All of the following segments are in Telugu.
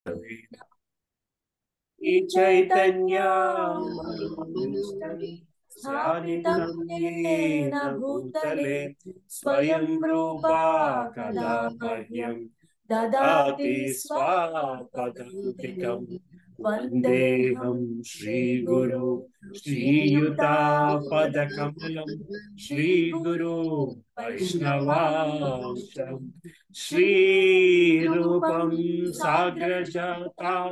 ఈ చైతన్య స్థానితం येन భూతలే స్వయం రూపా కదా మహ్యం దదాతి స్వాపదాంతికం వందేహం శ్రీగురు శ్రీయుతాపదకమలం శ్రీగురు వైష్ణవాంశం శ్రీరూపం సాగ్రజాతాం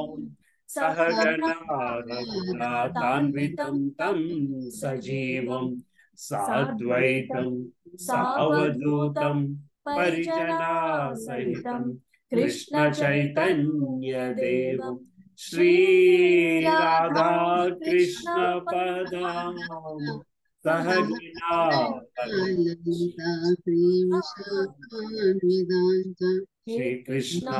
సహగణాన్వితం తం సజీవం సాద్వైతం సావధూతం పరిజనా సహితం కృష్ణ చైతన్య దేవం శ్రీ రాధా కృష్ణ పదాం సహగణా శ్రీకృష్ణ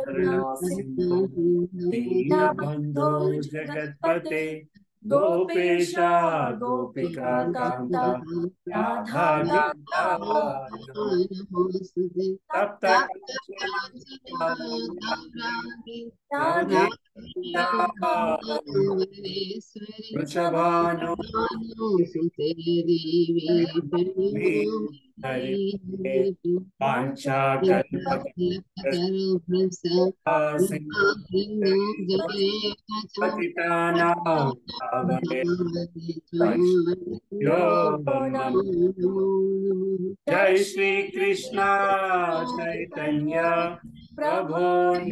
దీనబంధో జగత్పతే గోపేశ గోపికా కాంత రాధా తప్త వృషభాను జై శ్రీ కృష్ణ చైతన్య ప్రభో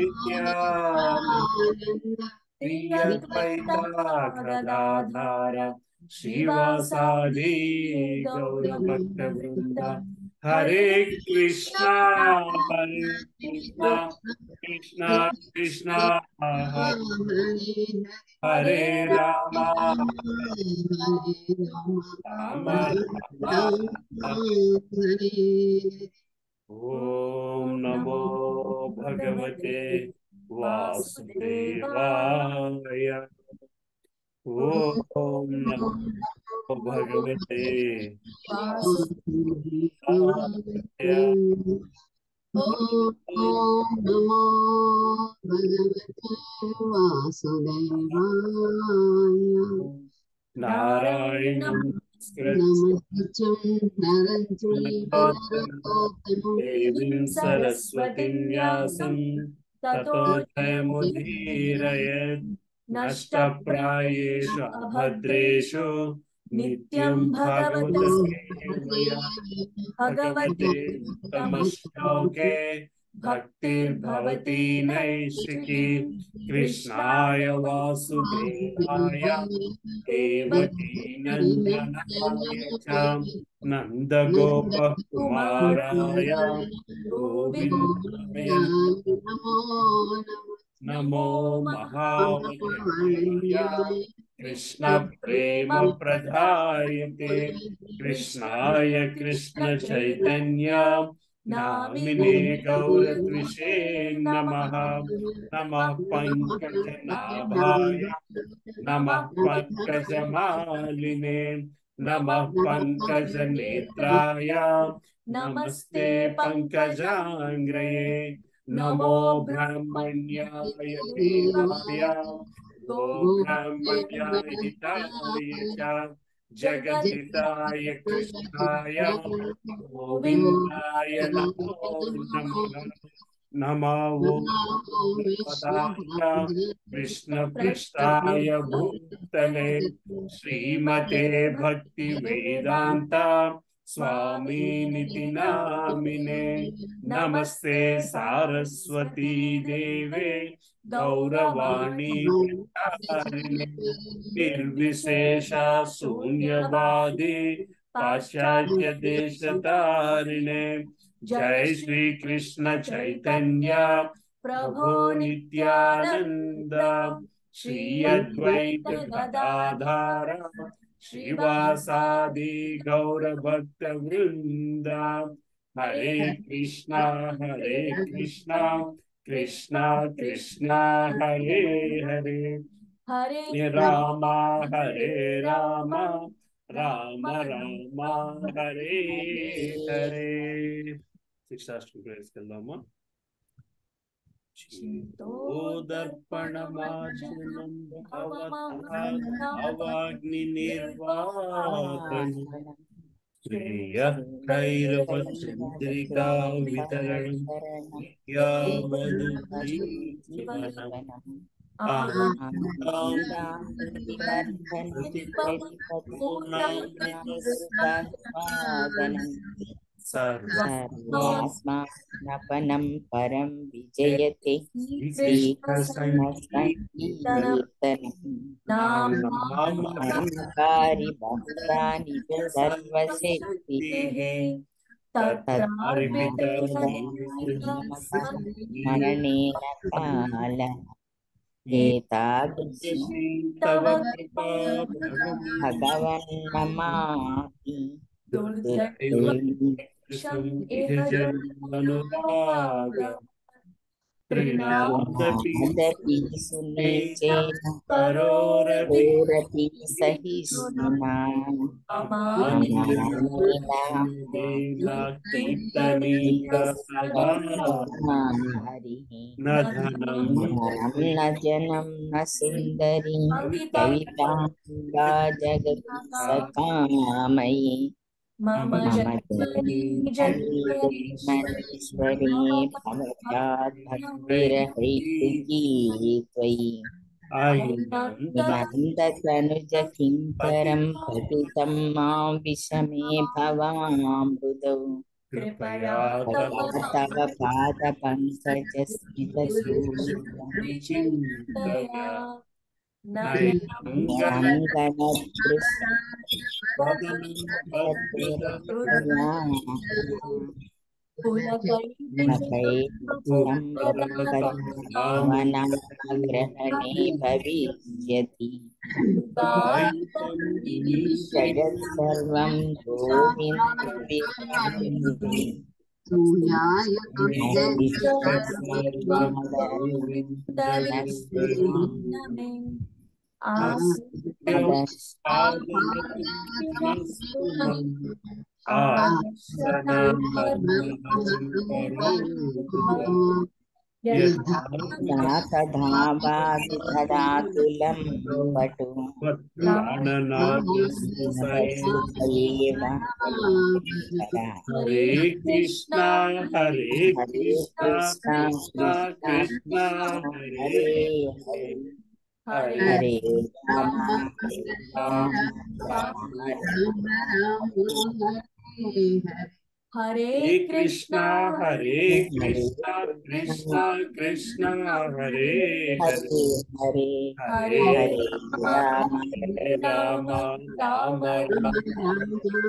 నిత్యాద్వైత గదాధార శ్రీవాసాది గౌరభక్త వృంద హరే కృష్ణ హరే కృష్ణ కృష్ణ కృష్ణ హరే రామ రామ ఓం నమో భగవతే వాసుదేవాయ ఓం నమో భగవతే ఓం నమో భగవతే వాసుదేవాయ నారాయణం నమస్కృత్యం నరం దేవీం సరస్వతిం వ్యాసం తతో జయముదీరయత్ నష్టప్రాయేషు అభద్రేషు నిత్యం భగవతసేవయా భగవతే తమశ్లోకే భక్తిర్భవతి నైషికి కృష్ణాయ వాసుదేవాయ దేవకీ నందనాయ చ నందగోపకుమారాయ గోవిందాయ నమో మహావీరాయ కృష్ణ ప్రేమ ప్రదాయతే కృష్ణాయ కృష్ణ చైతన్య నామినే గౌరద్విషే నమ నమ పంకజనాభాయ నమ పంకజమాలినే నమ పంకజనేత్రాయ నమస్తే పంకజాంగ్రయే నమో బ్రహ్మణ్యాయ దేవాయ గో బ్రహ్మణ్యాయ హితాయ చ జగదితాయ కృష్ణాయ గోవిందాయ నమో నమః నమో కృష్ణ పృష్ఠాయ భూతలే శ్రీమతే భక్తి వేదాంత స్వామినితి నామినే నమస్తే సారస్వతీ దేవే గౌరవాణి నిర్విశేష శూన్యవాది పాశ్చాత్య దేశతారిణే జై శ్రీ కృష్ణ చైతన్య ప్రభో నిత్యానంద శ్రీ అద్వైత గదాధార శ్రీవాసాది గౌరభక్త వృంద హరే కృష్ణ హరే కృష్ణ కృష్ణ కృష్ణ హరే హరే హరే రామ హరే రామ రామ రామ హరే హరే శిక్షాష్టమి ప్రేయర్స్కి వెళ్దామా దర్పణమాచనం భవగ్ని నిర్వాపనం శ్రేయైరవచంద్రికా వితరణం యావదు జీవనం సర్వాస్మానపనం పరం విజయతే నామారి భక్తాని సర్వశక్తి స్మరణేన కాల ఏతాదృశి తవ కృపా భగవన్నమామి అదపి సునిచేన కోరపి సహిష్ణునా హరి న జనం న సుందరి కవితాంగా జగత్ సకామయి మమ జన్మేశ్వరీ భవతాద్భక్తిరహైతుకీ త్వయి నందతనుజ కిం పరం పతితం మాం విషమే భవామృదౌ తవ పాద పంకజ స్మిత గ్రహణే భవిష్యతి జగత్సర్వం గోవింద సూర్యాయ తథావాదిధరాతులం పటు హరే కృష్ణ హరే కృష్ణ కృష్ణ కృష్ణ హరే హరే హరే రామ హరే కృష్ణ హరే కృష్ణ కృష్ణ కృష్ణ హరే హరే హరే హరే హరే హరే రామ హరే రామ రామ రామ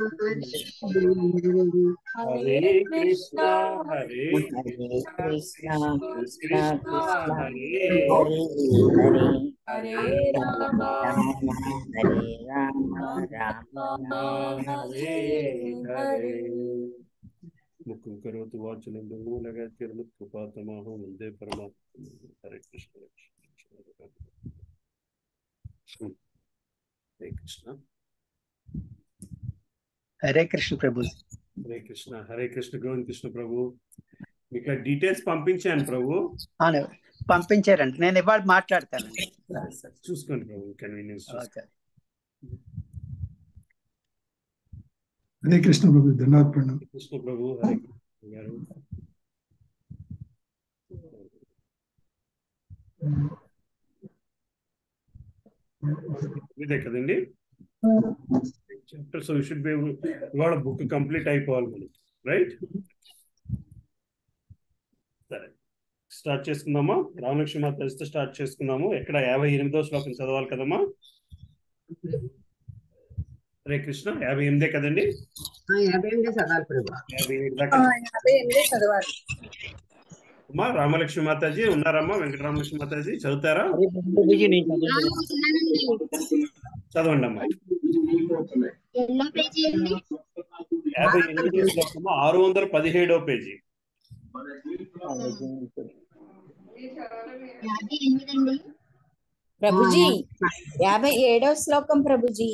హరే కృష్ణ హరే హరే కృష్ణ కృష్ణ కృష్ణ కృష్ణ హరే హరే హరే హరే రామ రామ హరే రామ రామ హరే హరే ముఖం కరోతు వాచనందు మూలగా తిరుము కృపాతమాహం వందే పరమాత్మ హరే కృష్ణ హరే కృష్ణ హరే కృష్ణ ప్రభు హరే కృష్ణ హరే కృష్ణ గోవింద కృష్ణ ప్రభు మీకు డీటెయిల్స్ పంపించాను ప్రభు అవును పంపించారండి నేను ఇవాళ మాట్లాడతానండి చూసుకోండి ప్రభు కన్వీనియన్స్ ఓకే హరే కృష్ణ ప్రభు ధన్యవాద ప్రణాం కృష్ణ ప్రభు హరే కృష్ణ గారు ఇదే కదండి చాప్టర్ సో షుడ్ బి ఇవాళ బుక్ కంప్లీట్ అయిపోవాలి మనం రైట్ సరే స్టార్ట్ చేసుకుందామా రామలక్ష్మి మాత తెలిస్తే స్టార్ట్ చేసుకుందాము ఎక్కడ యాభై ఎనిమిదో శ్లోకం చదవాలి కదమ్మా హరే కృష్ణ యాభై ఎనిమిదే కదండి యాభై ఎనిమిది చదవాలి ప్రభు యాభై ఎనిమిది దాకా యాభై ఎనిమిది చదవాలి అమ్మా రామలక్ష్మి మాతాజీ ఉన్నారమ్మా వెంకటరామలక్ష్మి మాతాజీ చదువుతారా ప్రభుజీ నేను చదువుతాను. చదవండి అమ్మా ఎన్నో పేజీ అండి యాభై ఎనిమిది శ్లోకము ఆరు వందల పదిహేడో పేజీ యాభై ఎనిమిది అండి ప్రభుజీ యాభై ఏడవ శ్లోకం ప్రభుజీ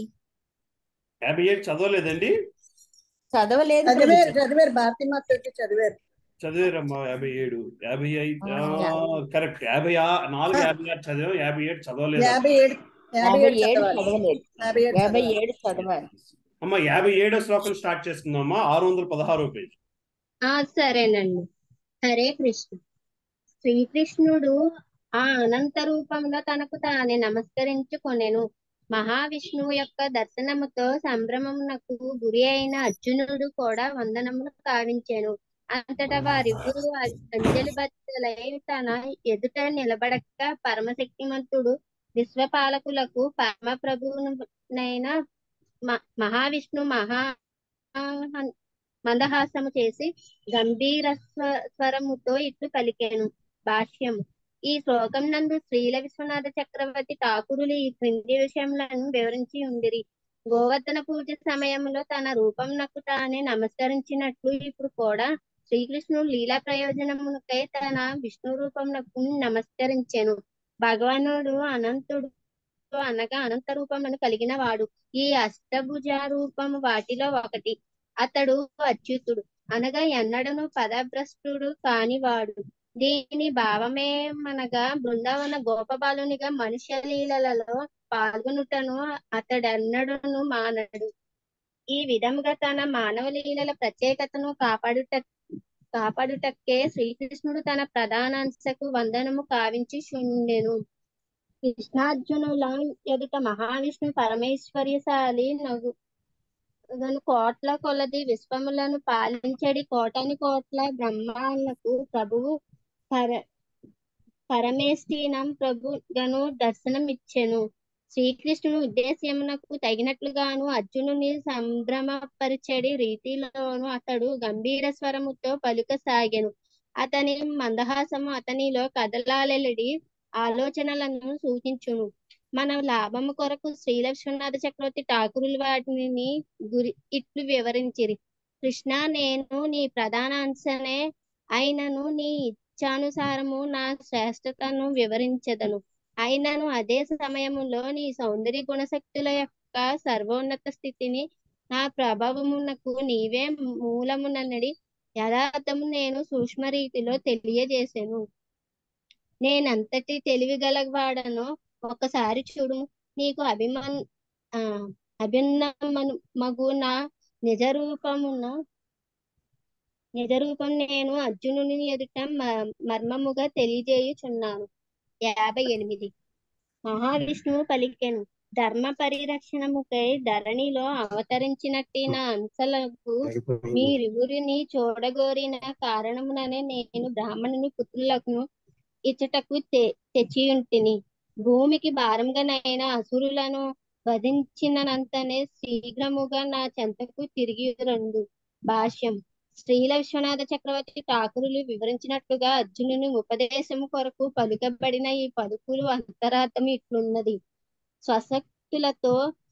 యాభై ఏడు చదవలేదండి చదవలేదు చదివారు ప్రభుజీ. చదివారు భారతి మాతకి చదివారు చదివారమ్మా యాభై ఏడు యాభై ఐదు ఆ, కరెక్ట్ యాభై ఆ- నాలుగు యాభై ఆరు చదివాం యాభై ఏడు చదవలేదు యాభై ఏడు యాభై యాభై ఏడు ఏడు చదవాలి చదవలేదు యాభై ఏడు యాభై చదవాలి. ఏడు చదవాలి అమ్మ యాభై ఏడో శ్లోకం స్టార్ట్ చేసుకుందామా ఆరు వందల పదహారో పేజ్ ఆ సరేనండి హరే కృష్ణ శ్రీకృష్ణుడు ఆ అనంత రూపంలో తనకు తానే నమస్కరించుకొనెను మహావిష్ణువు యొక్క దర్శనముతో సంభ్రమమునకు గురి అయిన అర్జునుడు కూడా వందనములు కావించెను అంతటా వారిద్దరూ అంజలి బద్దలై తన ఎదుట నిలబడక పరమశక్తిమంతుడు విశ్వపాలకులకు పరమ ప్రభువునైన మ- మహావిష్ణు మహా మందహాసము చేసి గంభీర స్వ- స్వరముతో ఇట్లు పలికెను భాష్యం ఈ శ్లోకం నందు శ్రీల విశ్వనాథ చక్రవర్తి ఠాకూరులు ఈ క్రింది విషయములను వివరించి ఉండిరి గోవర్ధన పూజ సమయంలో తన రూపంనకు తానే నమస్కరించినట్లు ఇప్పుడు కూడా శ్రీకృష్ణుడు లీలా ప్రయోజనమునకై తన విష్ణు రూపమునకు నమస్కరించెను భగవానుడు అనంతుడు అనగా అనంత రూపమును కలిగిన వాడు ఈ అష్టభుజ రూపము వాటిలో ఒకటి అతడు అచ్యుతుడు అనగా ఎన్నడను పదభ్రష్టుడు కానివాడు దీని భావమేమనగా బృందావన గోపబాలునిగా మనుష్య లీలలలో పాల్గొనుటను అతడెన్నడను మానడు ఈ విధముగా తన మానవ లీలల ప్రత్యేకతను కాపాడుట కాపాడుటకే శ్రీకృష్ణుడు తన ప్రధానాంశకు వందనము కావించి శుండెను కృష్ణార్జునుల ఎదుట మహావిష్ణు పరమేశ్వర్యశాలి నగు గను కోట్ల కొలది విశ్వములను పాలించడి కోటని కోట్ల బ్రహ్మాలకు ప్రభువు పర పరమేష్ఠీనం ప్రభు గను దర్శనమిచ్చెను శ్రీకృష్ణుని ఉద్దేశ్యమునకు తగినట్లుగాను అర్జునుని సంభ్రమపరిచడి రీతిలోను అతడు గంభీర స్వరముతో పలుకసాగెను అతని మందహాసము అతనిలో కదలాలెలడి ఆలోచనలను సూచించును మన లాభము కొరకు శ్రీల విశ్వనాథ చక్రవర్తి ఠాకూరులు వాటిని గురి ఇట్లు వివరించిరి కృష్ణ నేను నీ ప్రధాన అంశనే అయినను నీ ఇచ్ఛానుసారము నా శ్రేష్టతను వివరించదను అయినను అదే సమయములో నీ సౌందర్య గుణశక్తుల యొక్క సర్వోన్నత స్థితిని నా ప్రభావమునకు నీవే మూలముననడి యథార్థము నేను సూక్ష్మ రీతిలో తెలియజేసెను నేనంతటి తెలివి గలవాడనో ఒక్కసారి చూడు నీకు అభిమన్ ఆ అభిన్నమను మగు నా నిజ రూపమున నిజ రూపం నేను అర్జునుని ఎదుట మ- మర్మముగా తెలియజేయుచున్నాను యాభై ఎనిమిది మహావిష్ణువు పలికెను ధర్మ పరిరక్షణముకై ధరణిలో అవతరించినట్టి నా అంశలకు మీరిరువురిని చూడగోరిన కారణముననే నేను బ్రాహ్మణుని పుత్రులకు ఇచ్చటకు తె తెచ్చియుంటిని భూమికి భారంగానైన అసురులను వధించినంతనే శీఘ్రముగా నా చెంతకు తిరిగి రండు భాష్యం శ్రీల విశ్వనాథ చక్రవర్తి ఠాకూరులు వివరించినట్లుగా అర్జునుని ఉపదేశము కొరకు పలుకబడిన ఈ పలుకులు అంతరార్థం ఇట్లున్నది స్వశక్తులతో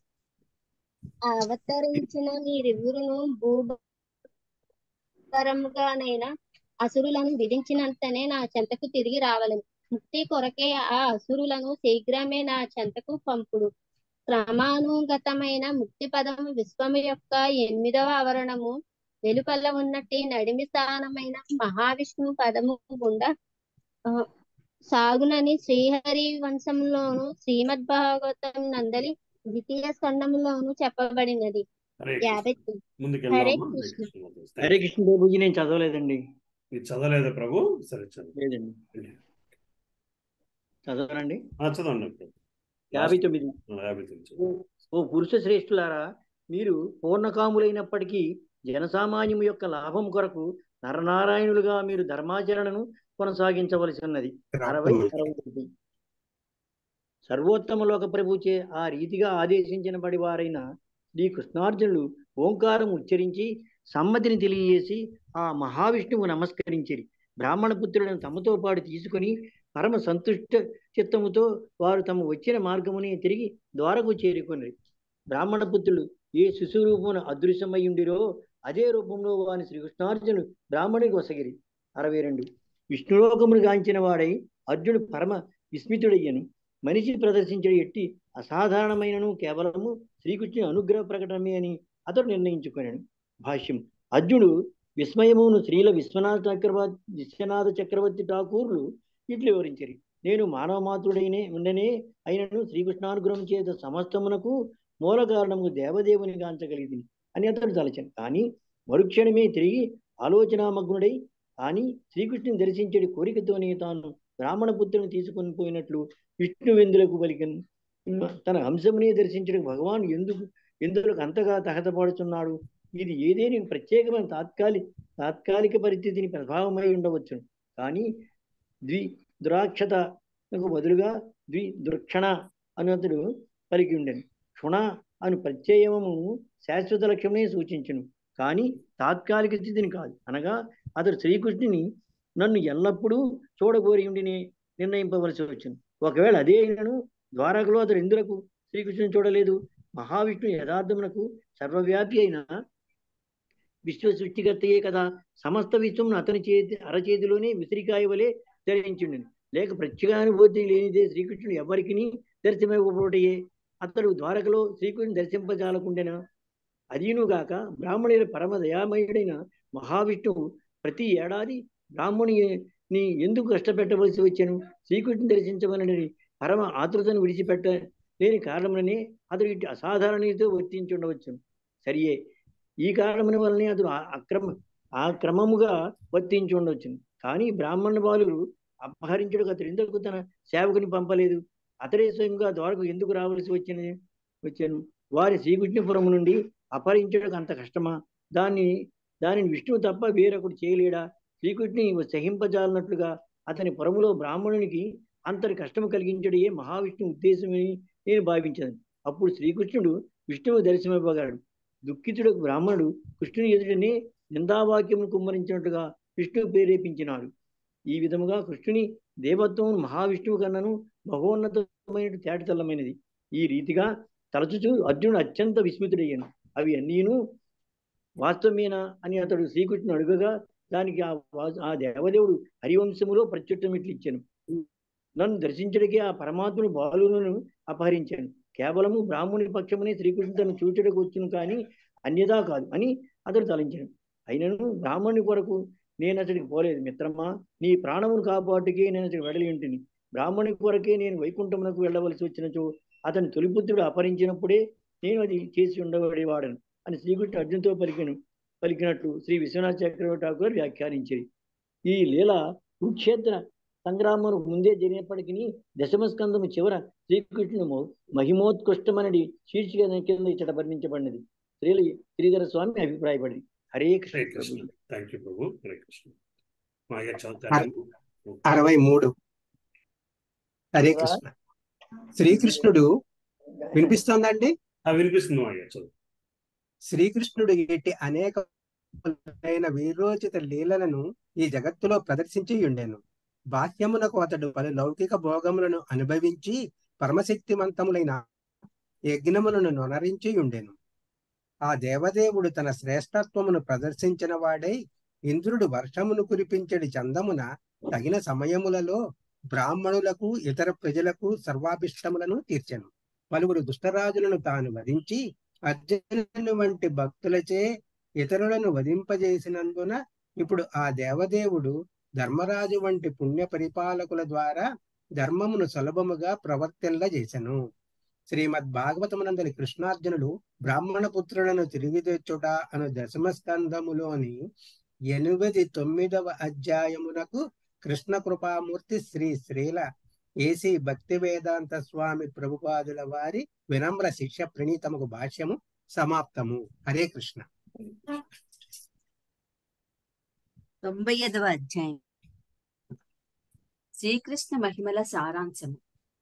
అవతరించిన మీరిరువురును భూభరముగానైనా అసురులను విధించినంతనే నా చెంతకు తిరిగి రావలను ముక్తి కొరకే ఆ అసురులను శీఘ్రమే నా చెంతకు పంపుడు క్రమానుగతమైన ముక్తి పదము విశ్వము యొక్క ఎనిమిదవ ఆవరణము వెలుపల ఉన్నట్టి నడిమి స్థానమైన మహావిష్ణు పదము గుండా ఆ, సాగునని శ్రీహరి వంశంలోను శ్రీమద్ భాగవతం నందలి ద్వితీయ స్కందములోను చెప్పబడినది హరే యాభై ముందుకు హరే వెళ్దామా? హరే కృష్ణ. కృష్ణ. హరే కృష్ణ బాబుజీ నేను చదవలేదండి మీరు చదవలేదా ప్రభు సరే చదువు లేదండి చదవనండి ఆ, చదవండి అప్పుడు. యాభై తొమ్మిది ఆ, యాభై తొమ్మిది చదువు. ఓ పురుష శ్రేష్ఠులారా మీరు పూర్ణకాములైనప్పటికీ జనసామాన్యము యొక్క లాభం కొరకు నరనారాయణులుగా మీరు ధర్మాచరణను కొనసాగించవలసి ఉన్నది అరవై అరవై ఒకటి సర్వోత్తమ లోక ప్రభుచే ఆ రీతిగా ఆదేశించబడి వారైన శ్రీ కృష్ణార్జునులు ఓంకారం ఉచ్చరించి సమ్మతిని తెలియజేసి ఆ మహావిష్ణువు నమస్కరించిరి బ్రాహ్మణ పుత్రులను తమతో పాటు తీసుకొని పరమ సంతుష్ట చిత్తముతో వారు తమ వచ్చిన మార్గముని తిరిగి ద్వారకు చేరుకొనిరి బ్రాహ్మణ పుత్రులు ఏ శిశురూపమున అదృశ్యమయ్యుండిరో అదే రూపంలో వాని శ్రీకృష్ణార్జునుడు బ్రాహ్మణుడికి వసగిరి అరవై రెండు విష్ణులోకమును గాంచిన వాడై అర్జునుడు పరమ విస్మితుడయ్యను మనిషి ప్రదర్శించే ఎట్టి అసాధారణమైనను కేవలము శ్రీకృష్ణుని అనుగ్రహ ప్రకటనమే అని అతడు నిర్ణయించుకున్నాడు భాష్యం అర్జునుడు విస్మయమును శ్రీల విశ్వనాథ చక్రవర్తి విశ్వనాథ చక్రవర్తి ఠాకూర్లు ఇట్లు వివరించారు నేను మానవ మాతృడైనే ఉండనే అయినను శ్రీకృష్ణానుగ్రహం చేత సమస్తమునకు మూల కారణము దేవదేవుని గాంచగలిగింది అని అతడు తలచాను కానీ మరుక్షణమే తిరిగి ఆలోచనామగ్నుడై కానీ శ్రీకృష్ణుని దర్శించడి కోరికతోనే తాను బ్రాహ్మణ పుత్రుని తీసుకొని పోయినట్లు విష్ణువెందులకు పలికను తన హంసమునే దర్శించడం భగవాన్ ఎందుకు ఎందులకు అంతగా తహతపడుతున్నాడు ఇది ఏదేని ప్రత్యేకమైన తాత్కాలిక తాత్కాలిక పరిస్థితిని ప్రభావమై ఉండవచ్చు కానీ ద్వి దురాక్షతకు బదులుగా ద్వి దుర్క్షణ అన్నతడు పలికి ఉండను క్షుణ అను ప్రత్యయము శాశ్వత లక్ష్యమే సూచించును కానీ తాత్కాలిక స్థితిని కాదు అనగా అతడు శ్రీకృష్ణుని నన్ను ఎల్లప్పుడూ చూడగోరి ఉండిని నిర్ణయింపవలసి వచ్చింది ఒకవేళ అదే అయినను ద్వారకలో అతడు ఎందులకు శ్రీకృష్ణుని చూడలేదు మహావిష్ణు యథార్థమునకు సర్వవ్యాపి అయిన విశ్వ సృష్టికర్తయే కదా సమస్త విశ్వమును అతని చేతి అరచేతిలోనే విసిరికాయ వలె ధరించుండెను లేక ప్రత్యేగానుభూతి లేనిదే శ్రీకృష్ణుడు ఎవరికి దర్శనమివ్వబోటయే అతడు ద్వారకలో శ్రీకృష్ణుని దర్శింపజాలకుండెనా అదీనుగాక బ్రాహ్మణుల పరమ దయామయుడైన మహావిష్ణువు ప్రతి ఏడాది బ్రాహ్మణుని ఎందుకు కష్టపెట్టవలసి వచ్చాను శ్రీకృష్ణుని దర్శించమని పరమ ఆతృతను విడిచిపెట్ట లేని కారణములనే అతడు ఇటు అసాధారణతో వర్తించుండవచ్చు సరియే ఈ కారణముల వల్లనే అతడు ఆ- అక్రమ ఆ క్రమముగా వర్తించి ఉండవచ్చు కానీ బ్రాహ్మణ బాలుడు అపహరించుడు అతడు ఎందుకు తన సేవకుని పంపలేదు అతడే స్వయంగా ద్వారకు ఎందుకు రావలసి వచ్చినది వచ్చాను వారి శ్రీకృష్ణపురము నుండి అపహరించడానికి అంత కష్టమా దాన్ని దానిని విష్ణువు తప్ప వేరొకడు చేయలేడా శ్రీకృష్ణుని సహింపజాలనట్లుగా అతని పురములో బ్రాహ్మణునికి అంతటి కష్టము కలిగించడే మహావిష్ణు ఉద్దేశమని నేను భావించాను అప్పుడు శ్రీకృష్ణుడు విష్ణువు దర్శనమివ్వగలడు దుఃఖితుడు బ్రాహ్మణుడు కృష్ణుని ఎదుటనే నిందావాక్యమును కుమ్మరించినట్టుగా విష్ణువు ప్రేరేపించినాడు ఈ విధముగా కృష్ణుని దేవత్వం మహావిష్ణువు కన్నను మహోన్నతమైన తేటతల్లమైనది ఈ రీతిగా తలచుచు అర్జునుడు అత్యంత విస్మితుడయ్యాను అవి అన్నీను వాస్తవమేనా అని అతడు శ్రీకృష్ణుడు అడుగగా దానికి ఆ వా- ఆ దేవదేవుడు హరివంశములో ప్రత్యుత్తరం ఇట్లు ఇచ్చాను నన్ను దర్శించడానికి ఆ పరమాత్ముని బాలులను అపహరించాను కేవలము బ్రాహ్మణుని పక్షమునే శ్రీకృష్ణుడు తను చూచడానికి వచ్చును కానీ అన్యదా కాదు అని అతడు తలంచాను అయినను బ్రాహ్మణుని కొరకు నేను అతడికి పోలేదు మిత్రమా నీ ప్రాణమును కాపాటుకే నేను అతడి వెడలి ఉంటిని బ్రాహ్మణుని కొరకే నేను వైకుంఠమునకు వెళ్ళవలసి వచ్చినచో అతని తొలిపుత్రుడు అపహరించినప్పుడే నేను అది చేసి ఉండబడేవాడను అని శ్రీకృష్ణుడు అర్జున్తో పలికను పలికినట్లు శ్రీ విశ్వనాథ చక్రవర్తి ఠాకూర్ వ్యాఖ్యానించింది ఈ లీల కురుక్షేత్ర సంగ్రామం ముందే జరిగినప్పటికీ దశమ స్కందము చివర శ్రీకృష్ణుడు మో- మహిమోత్కృష్టమనడి శీర్షిక కింద ఇచ్చట వర్ణించబడినది శ్రీలి శ్రీధర స్వామి అభిప్రాయపడింది హరే కృష్ణ హరే ప్రభు. కృష్ణ థ్యాంక్ యూ ప్రభు హరే కృష్ణ మాయ చదువుతారు అరవై మూడు హరే కృష్ణ శ్రీకృష్ణుడు వినిపిస్తోందండి వినిపిస్తుంది మాయ చదువు శ్రీకృష్ణుడు ఇట్టి అనేక వీరోచిత లీలలను ఈ జగత్తులో ప్రదర్శించి ఉండెను బాహ్యమునకు అతడు పలు లౌకిక భోగములను అనుభవించి పరమశక్తిమంతములైన యజ్ఞములను నొనరించి ఉండెను ఆ దేవదేవుడు తన శ్రేష్టత్వమును ప్రదర్శించిన వాడై ఇంద్రుడు వర్షమును కురిపించడి చందమున తగిన సమయములలో బ్రాహ్మణులకు ఇతర ప్రజలకు సర్వాభిష్టములను తీర్చెను పలువురు దుష్టరాజులను తాను వధించి అర్జునుని వంటి భక్తులచే ఇతరులను వధింపజేసినందున ఇప్పుడు ఆ దేవదేవుడు ధర్మరాజు వంటి పుణ్య పరిపాలకుల ద్వారా ధర్మమును సులభముగా ప్రవర్తిల్ల చేసెను శ్రీమద్ భాగవతమునందలి కృష్ణార్జునులు బ్రాహ్మణ పుత్రులను తిరిగి తెచ్చుట అను దశమస్కంధములోని ఎనిమిది తొమ్మిదవ అధ్యాయమునకు కృష్ణ కృపామూర్తి శ్రీ శ్రీల ఏసి భక్తి వేదాంత స్వామి ప్రభుపాదుల వారి వినమ్ర శిష్య ప్రణీతముకు భాష్యము సమాప్తము హరే కృష్ణ తొంభై ఐదవ అధ్యాయం శ్రీకృష్ణ మహిమల సారాంశము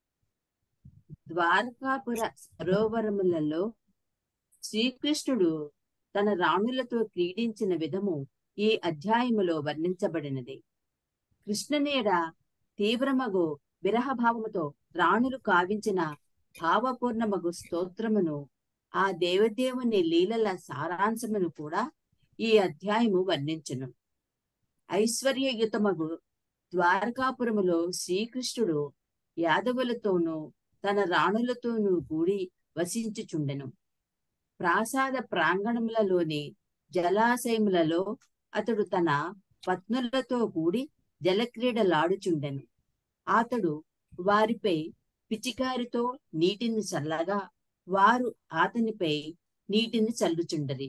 ద్వారకాపుర సరోవరములలో శ్రీకృష్ణుడు తన రాణులతో క్రీడించిన విధము ఈ అధ్యాయములో వర్ణించబడినది కృష్ణనీడ తీవ్రమగు విరహభావముతో రాణులు కావించిన భావపూర్ణమగు స్తోత్రమును ఆ దేవదేవుని లీలల సారాంశమును కూడా ఈ అధ్యాయము వర్ణించును ఐశ్వర్యయుతమగు ద్వారకాపురములో శ్రీకృష్ణుడు యాదవులతోనూ తన రాణులతోనూ కూడి వసించుచుండెను ప్రాసాద ప్రాంగణములలోని జలాశయములలో అతడు తన పత్నులతో కూడి జలక్రీడలాడుచుండెను అతడు వారిపై పిచికారితో నీటిని చల్లగా వారు అతనిపై నీటిని చల్లుచుండరి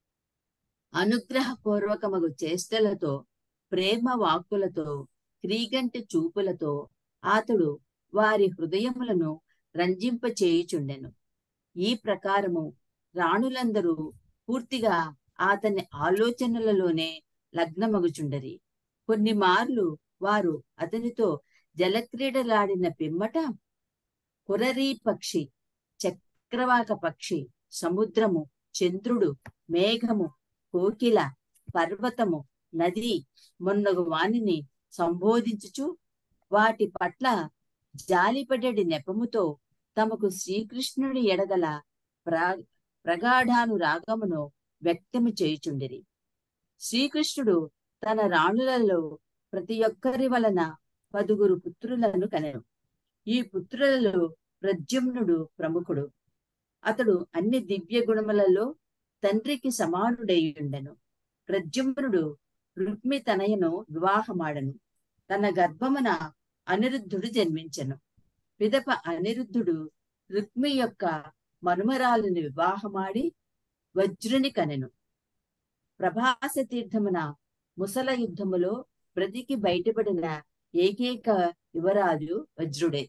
అనుగ్రహపూర్వకమగు చేష్టలతో ప్రేమ వాక్కులతో క్రీగంటి చూపులతో అతడు వారి హృదయములను రంజింపచేయుచుండెను ఈ ప్రకారము రాణులందరూ పూర్తిగా అతని ఆలోచనలలోనే లగ్నమగుచుండరి కొన్ని మార్లు వారు అతనితో జలక్రీడలాడిన పిమ్మట కురరీ పక్షి చక్రవాక పక్షి సముద్రము చంద్రుడు మేఘము కోకిల పర్వతము నది మొన్నగు వానిని సంబోధించుచు వాటి పట్ల జాలిపడేటి నెపముతో తమకు శ్రీకృష్ణుడి ఎడగల ప్రా ప్రగాఢానురాగమును వ్యక్తము చేయుచుండిరి శ్రీకృష్ణుడు తన రాణులలో ప్రతి ఒక్కరి వలన పదుగురు పుత్రులను కనెను ఈ పుత్రులలో ప్రద్యుమ్నుడు ప్రముఖుడు అతడు అన్ని దివ్య గుణములలో తండ్రికి సమానుడై ఉండెను ప్రద్యుమ్నుడు రుక్మి తనయను వివాహమాడను తన గర్భమున అనిరుద్ధుడు జన్మించెను పిదప అనిరుద్ధుడు రుక్మి యొక్క మనుమరాలను వివాహమాడి వజ్రుని కనెను ప్రభాస తీర్థమున ముసల యుద్ధములో ప్రతికి బయటపడిన ఏకైక యువరాజు వజ్రుడే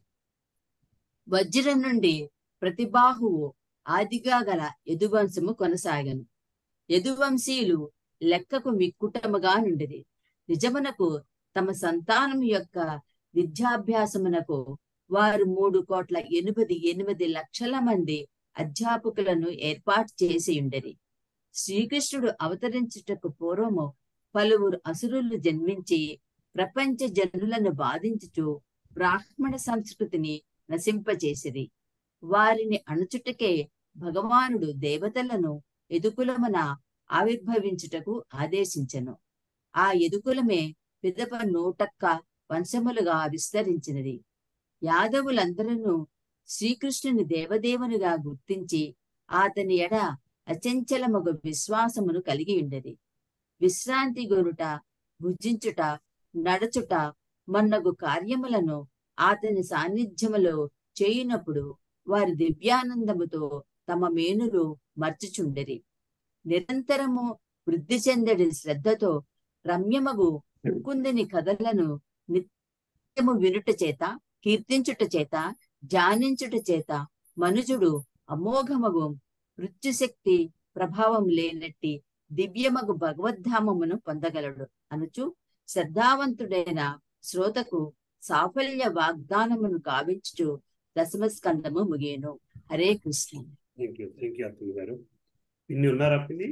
వజ్రం నుండి ప్రతిబాహువు ఆదిగా గల యదువంశము కొనసాగను యదువంశీయులు లెక్కకు మిక్కుటముగా నుండిది నిజమునకు తమ సంతానం యొక్క విద్యాభ్యాసమునకు వారు మూడు కోట్ల ఎనిమిది ఎనిమిది లక్షల మంది అధ్యాపకులను ఏర్పాటు చేసి ఉండేది శ్రీకృష్ణుడు అవతరించుటకు పూర్వము పలువురు అసురులు జన్మించి ప్రపంచ జనులను బాధించుచు బ్రాహ్మణ సంస్కృతిని నశింపచేసిరి వారిని అణుచుటకే భగవానుడు దేవతలను ఎదుకులమున ఆవిర్భవించుటకు ఆదేశించెను ఆ ఎదుకులమే పిదప నూటక్క వంశములుగా విస్తరించినది యాదవులందరూ శ్రీకృష్ణుని దేవదేవునిగా గుర్తించి అతని ఎడ అచంచలమగు విశ్వాసమును కలిగి ఉండేది విశ్రాంతి గొనుట భుజించుట నడచుట మన్నగు కార్యములను అతని సాన్నిధ్యములో చేయునప్పుడు వారి దివ్యానందముతో తమ మేనులు మర్చుచుండెరి నిరంతరము వృద్ధి చెందడి శ్రద్ధతో రమ్యమగు ముకుందని కథలను నిత్యము వినుట చేత కీర్తించుట చేత ధ్యానించుట చేత మనుజుడు అమోఘమగు మృత్యుశక్తి ప్రభావం లేనట్టి దివ్యమగు భగవద్ధామమును పొందగలడు అనుచు శ్రద్ధావంతుడైన శ్రోతకు సాఫల్య వాగ్దానమును కావించుచు దశమస్కందము ముగియను Hare Krishna thank you thank you అతని గారు పిన్ని ఉన్నారా పిన్ని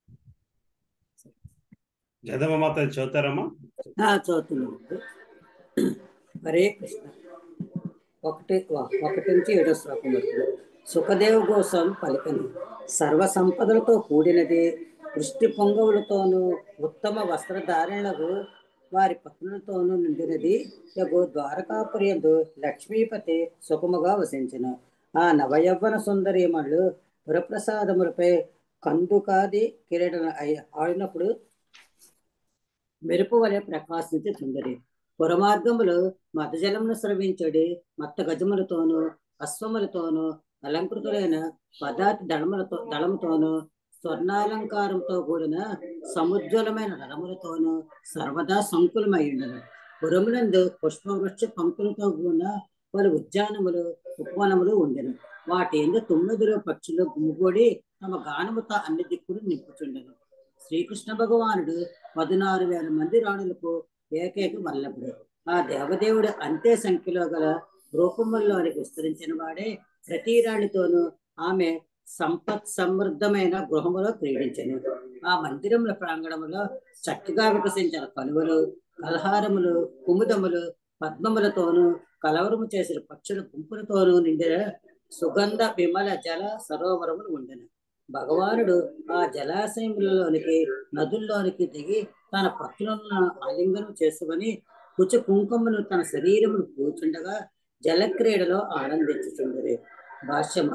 జగదమ్మ మాత చదువుతారమ్మా చదువుతున్నాను హరే కృష్ణ ఒకటి ఒకటి నుంచి ఏడో శ్లోకం వరకు సుఖదేవ్ కోసం పలికను సర్వ సంపదలతో కూడినది వృష్టి పొంగవులతోనూ ఉత్తమ వస్త్రధారణలకు వారి పత్నులతోనూ నిండినది యగు ద్వారకాపుర్యందు లక్ష్మీపతి సుఖముగా వసించిన ఆ నవయవ్వన సుందరీమణులు వరప్రసాదములపై కందుకాది కిరీటం ఆడినప్పుడు మెరుపు వలె ప్రకాశించుచుందరి పురమార్గములు మతజలమును స్రవించడి మత్త గజములతోనూ అశ్వములతోనూ అలంకృతులైన పదార్థ దళములతో దళముతోనూ స్వర్ణాలంకారంతో కూడిన సముజ్వలమైన రథములతోనూ సర్వదా సంకులమై ఉండను పురమునందు పుష్పవృక్ష పంకులతో కూడిన పలు ఉద్యానములు ఉపవనములు ఉండెను వాటి ఎందు తొమ్మిదిలో పక్షులు గుమ్మిగూడి తమ గానముతో అన్ని దిక్కులు నింపుచుండెను శ్రీకృష్ణ భగవానుడు పదినారు వేల మంది రాణులకు ఏకైక వల్లభుడు ఆ దేవదేవుడు అంతే సంఖ్యలో గల రూపముల్లోనికి విస్తరించిన వాడే ప్రతి రాణితోనూ ఆమె సంపత్ సమృద్ధమైన గృహములో క్రీడించను ఆ మందిరముల ప్రాంగణములో చక్కగా వికసించిన కలువలు కలహారములు కుముదములు పద్మములతోనూ కలవరము చేసిన పక్షుల గుంపులతోనూ నిండిన సుగంధ విమల జల సరోవరములు ఉండెను భగవానుడు ఆ జలాశయములలోనికి నదుల్లోనికి దిగి తన పత్రులను ఆలింగనం చేసుకుని కుచ కుంకుమను తన శరీరమును కూర్చుండగా జలక్రీడలో ఆనందించుచుండరు భాష్యం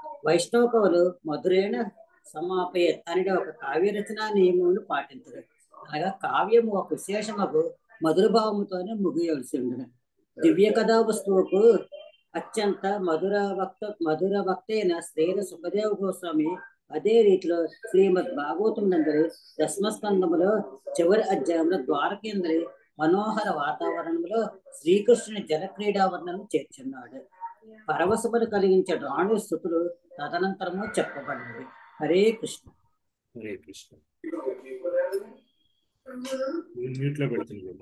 వైష్ణవ కవులు మధురైన సమాపయ అనే ఒక కావ్య రచన నియమమును పాటించరు అనగా కావ్యము ఒక విశేషమకు మధుర భావముతోనే ముగియవలసి ఉండను దివ్య కథా వస్తువుకు అత్యంత మధుర భక్త మధుర భక్తైన శ్రీల సుఖదేవ గోస్వామి అదే రీతిలో శ్రీమద్ భాగవతం నందరి దశమస్కందములో చివరి అధ్యాయంలో ద్వారకేంద్రి మనోహర వాతావరణంలో శ్రీకృష్ణుని జలక్రీడా వర్ణను చేర్చున్నాడు పరవశమును కలిగించే రాణు స్థుతులు తదనంతరము చెప్పబడినవి హరే కృష్ణ హరే కృష్ణ మ్యూట్ లో పెడుతున్నాను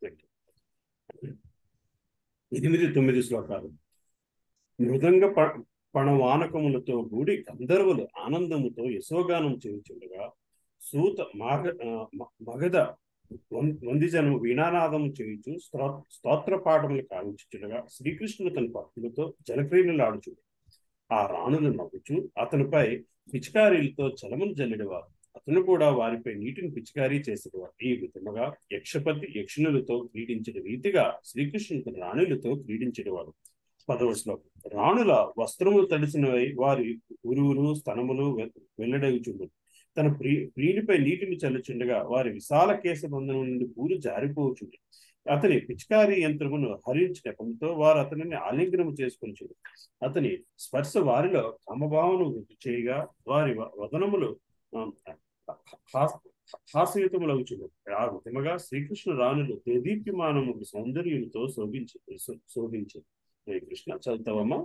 ఎనిమిది తొమ్మిది శ్లోకాలు మృదంగ ప- పణవానకములతో కూడి గంధర్వులు ఆనందముతో యశోగానం చేయుచుండగా సూత మాగ ఆ, మ- మగధ వం- వందిజనము వీణానాదము చేయుచు స్తోత్ర స్తోత్ర పాఠములు కావించుచుండగా శ్రీకృష్ణుడు తన భక్తులతో జలక్రీడలాడుచుండు ఆ రాణులు నవ్వుచు అతనిపై పిచికారీలతో జలమును జల్లెడవారు అతను కూడా వారిపై నీటిని పిచికారీ చేసేవాడు ఈ విధముగా యక్షపతి యక్షునులతో క్రీడించిన రీతిగా శ్రీకృష్ణుడు తన రాణులతో క్రీడించేవాడు పదవ శ్లోకం రాణుల వస్త్రములు తడిసినవై వారి ఉరువులు స్తనములు వె- వెల్లడగుచుండు తన ప్రి ప్రియునిపై నీటిని చల్లుచుండగా వారి విశాల కేశ బంధనం నుండి పూలు జారిపోవచ్చుండు అతని పిచికారీ యంత్రమును హరించి నెపంతో వారు అతనిని ఆలింగనము చేసుకొని అతని స్పర్శ వారిలో కామభావను వృద్ధి చేయగా వారి వ- వదనములు ఆ, హాస్- హాస్యయుతములవుచును ఆ విధముగా శ్రీకృష్ణ రాణులు దేదీప్యమానము సౌందర్యముతో శోభించి శో- శోభించి హరే కృష్ణ చదువుతావమ్మా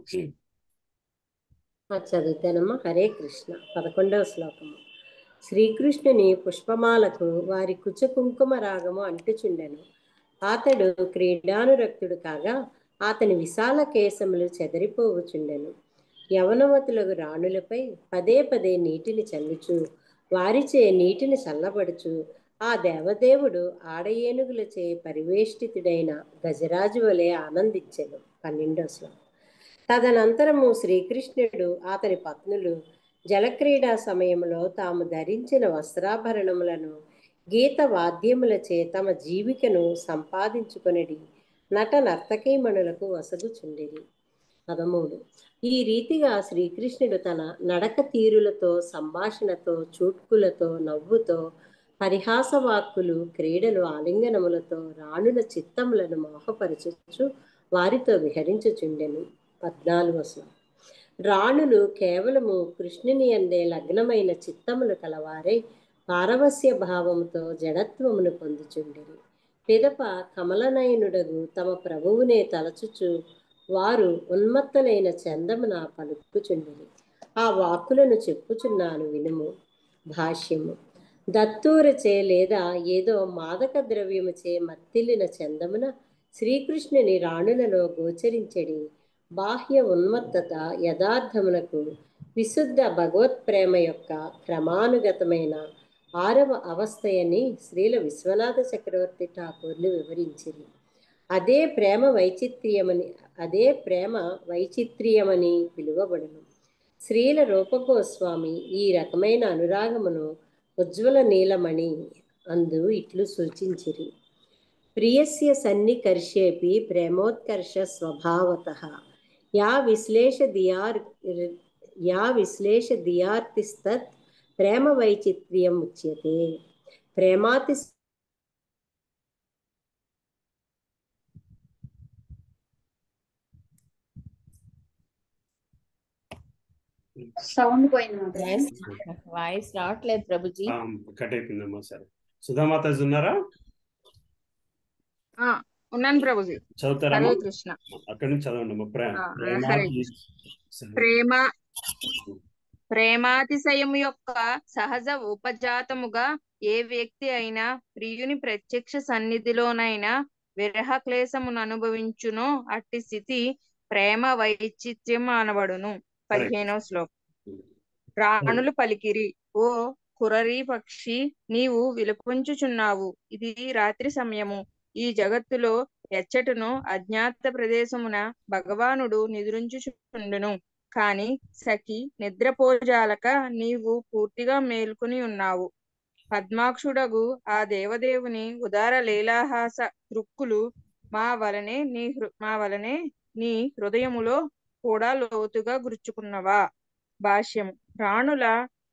ఆ, చదువుతానమ్మా హరే కృష్ణ పదకొండవ శ్లోకము శ్రీకృష్ణుని పుష్పమాలకు వారి కుచ కుంకుమ రాగము అంటుచుండెను అతడు క్రీడానురక్తుడు కాగా అతని విశాల కేశములు చెదరిపోవుచుండెను యవనవతులకు రాణులపై పదే పదే నీటిని చల్లుచు వారిచే నీటిని చల్లబడుచు ఆ దేవదేవుడు ఆడ ఏనుగులచే పరివేష్టితుడైన గజరాజు వలె ఆనందించెను పన్నెండో శ్లోకం తదనంతరము శ్రీకృష్ణుడు అతని పత్నులు జలక్రీడా సమయంలో తాము ధరించిన వస్త్రాభరణములను గీత వాద్యములచే తమ జీవికను సంపాదించుకొనిడి నట నర్తకీమణులకు వసగుచుండిరి పదమూడు ఈ రీతిగా శ్రీకృష్ణుడు తన నడక తీరులతో సంభాషణతో చూట్కులతో నవ్వుతో పరిహాసవాక్కులు క్రీడలు ఆలింగనములతో రాణుల చిత్తములను మోహపరచుచు వారితో విహరించుచుండెను పద్నాలుగో శ్లోకం రాణులు కేవలము కృష్ణుని అందే లగ్నమైన చిత్తములు కలవారై పారవస్య భావముతో జడత్వమును పొందుచుండిరి పిదప కమలనయనుడగు తమ ప్రభువునే తలచుచు వారు ఉన్మత్తలైన చందమున పలుకుచుండిరి ఆ వాక్కులను చెప్పుచున్నాను వినుము భాష్యము దత్తూరచే లేదా ఏదో మాదక ద్రవ్యముచే మత్తిల్లిన చందమున శ్రీకృష్ణుని రాణులలో గోచరించడి బాహ్య ఉన్మత్తత యథార్థమునకు విశుద్ధ భగవత్ప్రేమ యొక్క క్రమానుగతమైన ఆరవ అవస్థయని శ్రీల విశ్వనాథ చక్రవర్తి ఠాకూర్లు వివరించింది అదే ప్రేమ వైచిత్ర్యమని అదే ప్రేమ వైచిత్ర్యమని పిలువబడును శ్రీల రూపగోస్వామి ఈ రకమైన అనురాగమును ఉజ్వల నీలమణి అందు ఇట్లు సూచించిరి ప్రియస్య సన్నికర్షేపి ప్రేమోత్కర్ష స్వభావత యా విశ్లేష దియార్ యా విశ్లేష దియార్తిస్తత్ ప్రేమ వైచిత్ర్యం ఉచ్యతే ప్రేమాతి సౌండ్ పోయింది వాయిస్ రావట్లేదు ప్రభుజీ ఆ, కట్ అయిపోయిందమ్మా సరే సుధామాతాజీ ఉన్నారా ఆ, ఉన్నాను ప్రభుజీ చదువుతారమ్మా హరే కృష్ణ అక్కడి నుంచి చదవండి అమ్మా ప్రేమ ఆ, ప్రేమ హరే ప్రేమ ప్రేమాతిశయము యొక్క సహజ ఉపజాతముగా ఏ వ్యక్తి అయినా ప్రియుని ప్రత్యక్ష సన్నిధిలోనైనా విరహ క్లేశమును అనుభవించునో అట్టి స్థితి ప్రేమ వైచిత్యం అనబడును పదిహేనో శ్లోకం రాణులు పలికిరి ఓ కురరి పక్షి నీవు విలపించుచున్నావు ఇది రాత్రి సమయము ఈ జగత్తులో ఎచ్చటను అజ్ఞాత ప్రదేశమున భగవానుడు నిద్రించుచుండును కాని సఖి నిద్రపోజాలక నీవు పూర్తిగా మేల్కొని ఉన్నావు పద్మాక్షుడగు ఆ దేవదేవుని ఉదార లీలాహాస దృక్కులు మా వలనే నీ హృ మా వలనే నీ హృదయములో కూడా లోతుగా గుర్చుకున్నవా భాష్యము రాణుల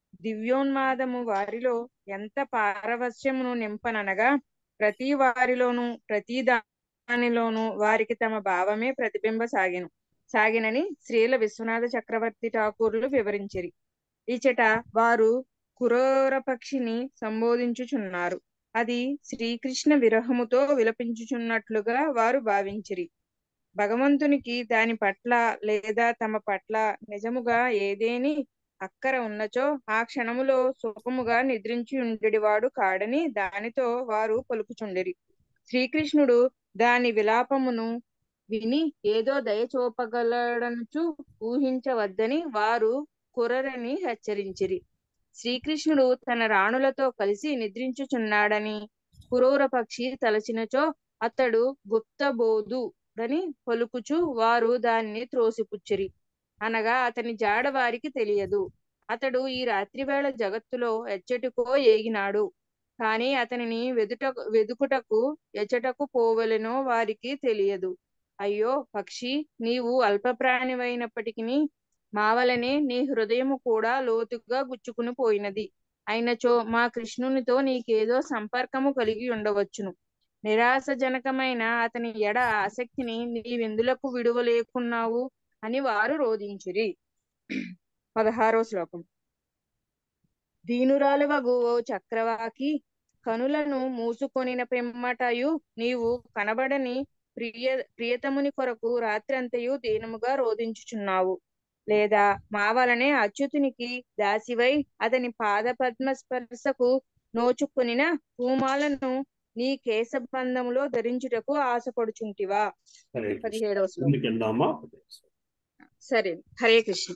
దివ్యోన్మాదము వారిలో ఎంత పారవస్యమును నింపననగా ప్రతి వారిలోనూ ప్రతి దానిలోనూ వారికి తమ భావమే ప్రతిబింబ సాగిను సాగినని శ్రీల విశ్వనాథ చక్రవర్తి ఠాకూర్లు వివరించిరి ఇచట వారు కురోర పక్షిని సంబోధించుచున్నారు అది శ్రీకృష్ణ విరహముతో విలపించుచున్నట్లుగా వారు భావించిరి భగవంతునికి దాని పట్ల లేదా తమ పట్ల నిజముగా ఏదేని అక్కర ఉన్నచో ఆ క్షణములో సుఖముగా నిద్రించి ఉండేవాడు కాడని దానితో వారు పలుకుచుండిరి శ్రీకృష్ణుడు దాని విలాపమును విని ఏదో దయ చూపగలడనుచు ఊహించవద్దని వారు కురరని హెచ్చరించిరి శ్రీకృష్ణుడు తన రాణులతో కలిసి నిద్రించుచున్నాడని కురూర పక్షి తలచినచో అతడు గుప్తబోధుడని పలుకుచు వారు దాన్ని త్రోసిపుచ్చిరి అనగా అతని జాడ వారికి తెలియదు అతడు ఈ రాత్రివేళ జగత్తులో ఎచ్చటికో ఏగినాడు కాని అతనిని వెదుట వెదుకుటకు ఎచ్చటకు పోవలెనో వారికి తెలియదు అయ్యో పక్షి నీవు అల్పప్రాణివైనప్పటికీ మావలనే నీ హృదయము కూడా లోతుగా గుచ్చుకుని పోయినది అయినచో మా కృష్ణునితో నీకేదో సంపర్కము కలిగి ఉండవచ్చును నిరాశజనకమైన అతని ఎడ ఆసక్తిని నీవెందులకు విడువలేకున్నావు అని వారు రోధించిరి పదహారో శ్లోకం దీనురాలువగు ఓ చక్రవాకి కనులను మూసుకొనిన పిమ్మటయు నీవు కనబడని ప్రియ ప్రియతముని కొరకు రాత్రంతయు దీనముగా రోధించుచున్నావు లేదా మా వలనే అచ్యుతునికి దాసివై అతని పాద పద్మ స్పర్శకు నోచుకొనిన పూమాలను నీ కేశబంధములో ధరించుటకు ఆశపడుచుంటివా హరే కృష్ణ పదిహేడవ శ్లోకం ముందుకెళ్దామా సరే హరే కృష్ణ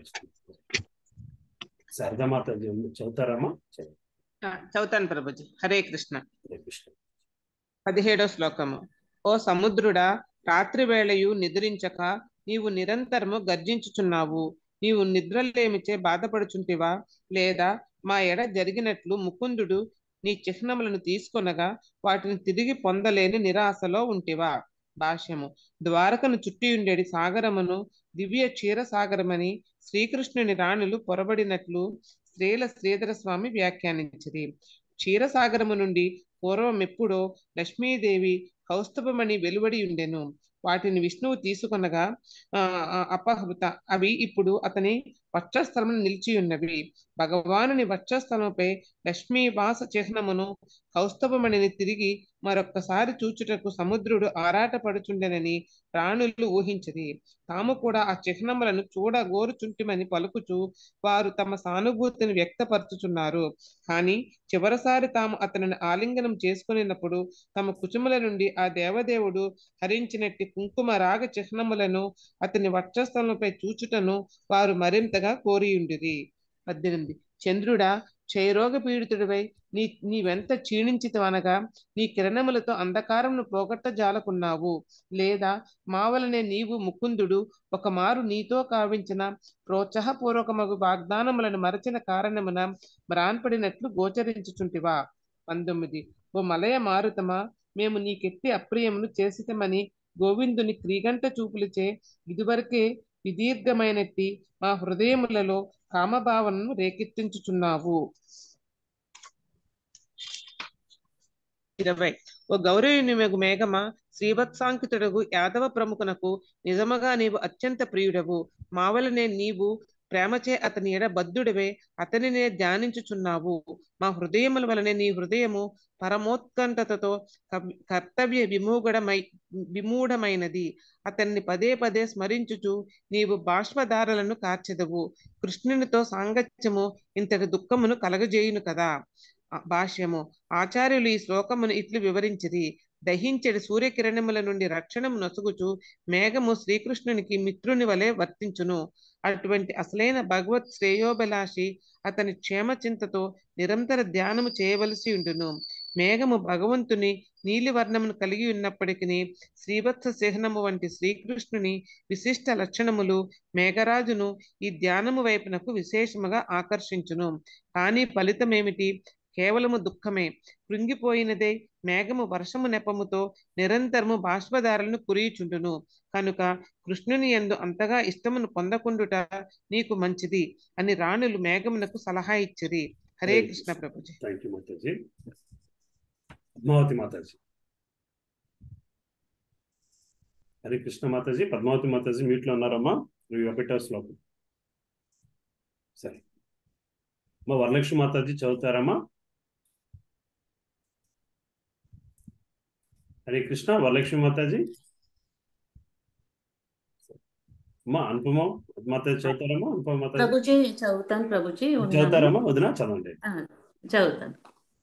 శారదామాత చదువుతారమ్మా చదువు. ఆ, చదువుతాను ప్రభుజీ హరే కృష్ణ హరే కృష్ణ పదిహేడో శ్లోకము ఓ సముద్రుడా రాత్రి వేళయు నిద్రించక నీవు నిరంతరము గర్జించుచున్నావు నీవు నిద్రలేమిచే బాధపడుచుంటివా లేదా మా ఎడ జరిగినట్లు ముకుందుడు నీ చిహ్నములను తీసుకొనగా వాటిని తిరిగి పొందలేని నిరాశలో ఉంటివా భాష్యము ద్వారకను చుట్టి ఉండేది సాగరమును దివ్య క్షీర సాగరమని శ్రీకృష్ణుని రాణులు పొరబడినట్లు శ్రీల శ్రీధర స్వామి వ్యాఖ్యానించిరి క్షీరసాగరము నుండి పూర్వం ఎప్పుడో లక్ష్మీదేవి కౌస్తభమణి వెలువడి ఉండెను వాటిని విష్ణువు తీసుకొనగా ఆ ఆ, అపహృత అవి ఇప్పుడు అతని వక్షస్థలమును నిలిచి ఉన్నవి భగవానుని వక్షస్థలముపై లక్ష్మీ వాస చిహ్నమును కౌస్తభమణిని తిరిగి మరొక్కసారి చూచుటకు సముద్రుడు ఆరాటపడుచుండెనని రాణులు ఊహించిరి తాము కూడా ఆ చిహ్నములను చూడగోరుచుంటిమని పలుకుచు వారు తమ సానుభూతిని వ్యక్తపరచుచున్నారు కానీ చివరిసారి తాము అతనిని ఆలింగనం చేసుకునినప్పుడు తమ కుచుముల నుండి ఆ దేవదేవుడు హరించినట్టి కుంకుమ రాగ చిహ్నములను అతని వక్షస్థలంపై చూచుటను వారు మరింతగా కోరియుండిరి పద్దెనిమిది చంద్రుడా క్షయరోగ పీడితుడివై నీ నీవెంత క్షీణించితవనగా నీ కిరణములతో అంధకారమును పోగొట్టజాలకున్నావు లేదా మా వలనే నీవు ముకుందుడు ఒక మారు నీతో కావించిన ప్రోత్సాహపూర్వకమగు వాగ్దానములను మరచిన కారణమున మ్రాన్పడినట్లు గోచరించుచుంటివా పంతొమ్మిది ఓ మలయ మారుతమా మేము నీకెట్టి అప్రియమును చేసితమని గోవిందుని క్రీగంట చూపులచే ఇదివరకే విదీర్ఘమైనట్టి మా హృదయములలో కామభావనను రేకెత్తించుచున్నావు ఇరవై ఓ గౌరవుని మెగు మేఘమ శ్రీవత్సాంకితుడగు యాదవ ప్రముఖునకు నిజముగా నీవు అత్యంత ప్రియుడవు మావలనే నీవు ప్రేమచే అతని ఎడ బద్ధుడవే అతనినే ధ్యానించుచున్నావు మా హృదయముల వలనే నీ హృదయము పరమోత్కంఠతతో కవ్- కర్తవ్య విమూఢమై విమూఢమైనది అతన్ని పదే పదే స్మరించుచు నీవు బాష్పధారలను కార్చెదవు కృష్ణునితో సాంగత్యము ఇంతటి దుఃఖమును కలగజేయును కదా ఆ భాష్యము ఆచార్యులు ఈ శ్లోకమును ఇట్లు వివరించిరి దహించడి సూర్యకిరణముల నుండి రక్షణము నొసుగుచు మేఘము శ్రీకృష్ణునికి మిత్రుని వలె వర్తించును అటువంటి అసలైన భగవత్ శ్రేయోభిలాషి అతని క్షేమ చింతతో నిరంతర ధ్యానము చేయవలసి ఉండును మేఘము భగవంతుని నీలి వర్ణమును కలిగి ఉన్నప్పటికీ శ్రీవత్స చిహ్నము వంటి శ్రీకృష్ణుని విశిష్ట లక్షణములు మేఘరాజును ఈ ధ్యానము వైపునకు విశేషముగా ఆకర్షించును కానీ ఫలితమేమిటి కేవలము దుఃఖమే కృంగిపోయినదే మేఘము వర్షము నెపముతో నిరంతరము బాష్పధారలను కురియుచుండును కనుక కృష్ణుని యందు అంతగా ఇష్టమును పొందకుండుట నీకు మంచిది అని రాణులు మేఘమునకు సలహా ఇచ్చిరి హరే కృష్ణ ప్రభుజీ థ్యాంక్ యూ మాతాజీ పద్మావతి మాతాజీ హరే కృష్ణ మాతాజీ పద్మావతి మాతాజీ మీట్లో ఉన్నారమ్మా నువ్వు ఒకటో శ్లోకం సరే మా వరలక్ష్మి మాతాజీ చదువుతారమ్మా హరే కృష్ణ వరలక్ష్మి మాతాజీ అమ్మా అనుపమ మాతాజీ చదువుతారమ్మా అనుపమ మాతాజీ ప్రభుజీ చదువుతాను ప్రభుజీ ఉన్నాను చదువుతారమ్మా వదిన చదవండి ఆ, చదువుతాను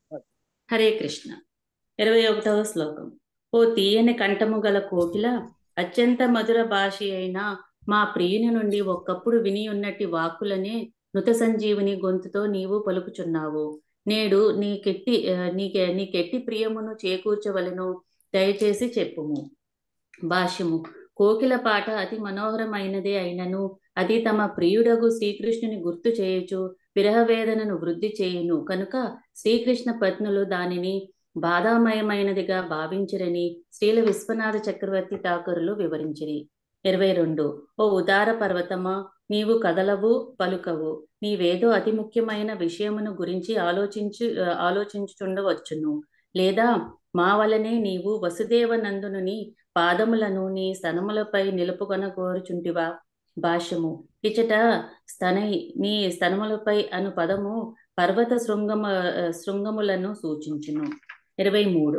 హరే కృష్ణ ఇరవై ఒకటవ శ్లోకం ఓ తీయని కంఠము గల కోకిల అత్యంత మధుర భాషి అయిన మా ప్రియుని నుండి ఒక్కప్పుడు విని ఉన్నట్టి వాక్కులనే నృత సంజీవుని గొంతుతో నీవు పలుకుచున్నావు నేడు నీ కెట్టి ఆ, నీకే నీ కెట్టి ప్రియమును చేకూర్చవలను దయచేసి చెప్పుము భాష్యము కోకిల పాట అతి మనోహరమైనదే అయినను అది తమ ప్రియుడగు శ్రీకృష్ణుని గుర్తు చేయుచు విరహ వేదనను వృద్ధి చేయును కనుక శ్రీకృష్ణ పత్నులు దానిని బాధామయమైనదిగా భావించిరని శ్రీల విశ్వనాథ చక్రవర్తి ఠాకూరులు వివరించిరి ఇరవై రెండు ఓ ఉదార పర్వతమా నీవు కదలవు పలుకవు నీవేదో అతి ముఖ్యమైన విషయమును గురించి ఆలోచించు ఆలోచించుచుండవచ్చును లేదా మా వలనే నీవు వసుదేవనందునుని పాదములను నీ స్తనములపై నిలుపుకొన కోరుచుంటివా భాష్యము ఇచట స్తనై నీ స్తనములపై అను పదము పర్వత శృంగమ శృంగములను సూచించును ఇరవై మూడు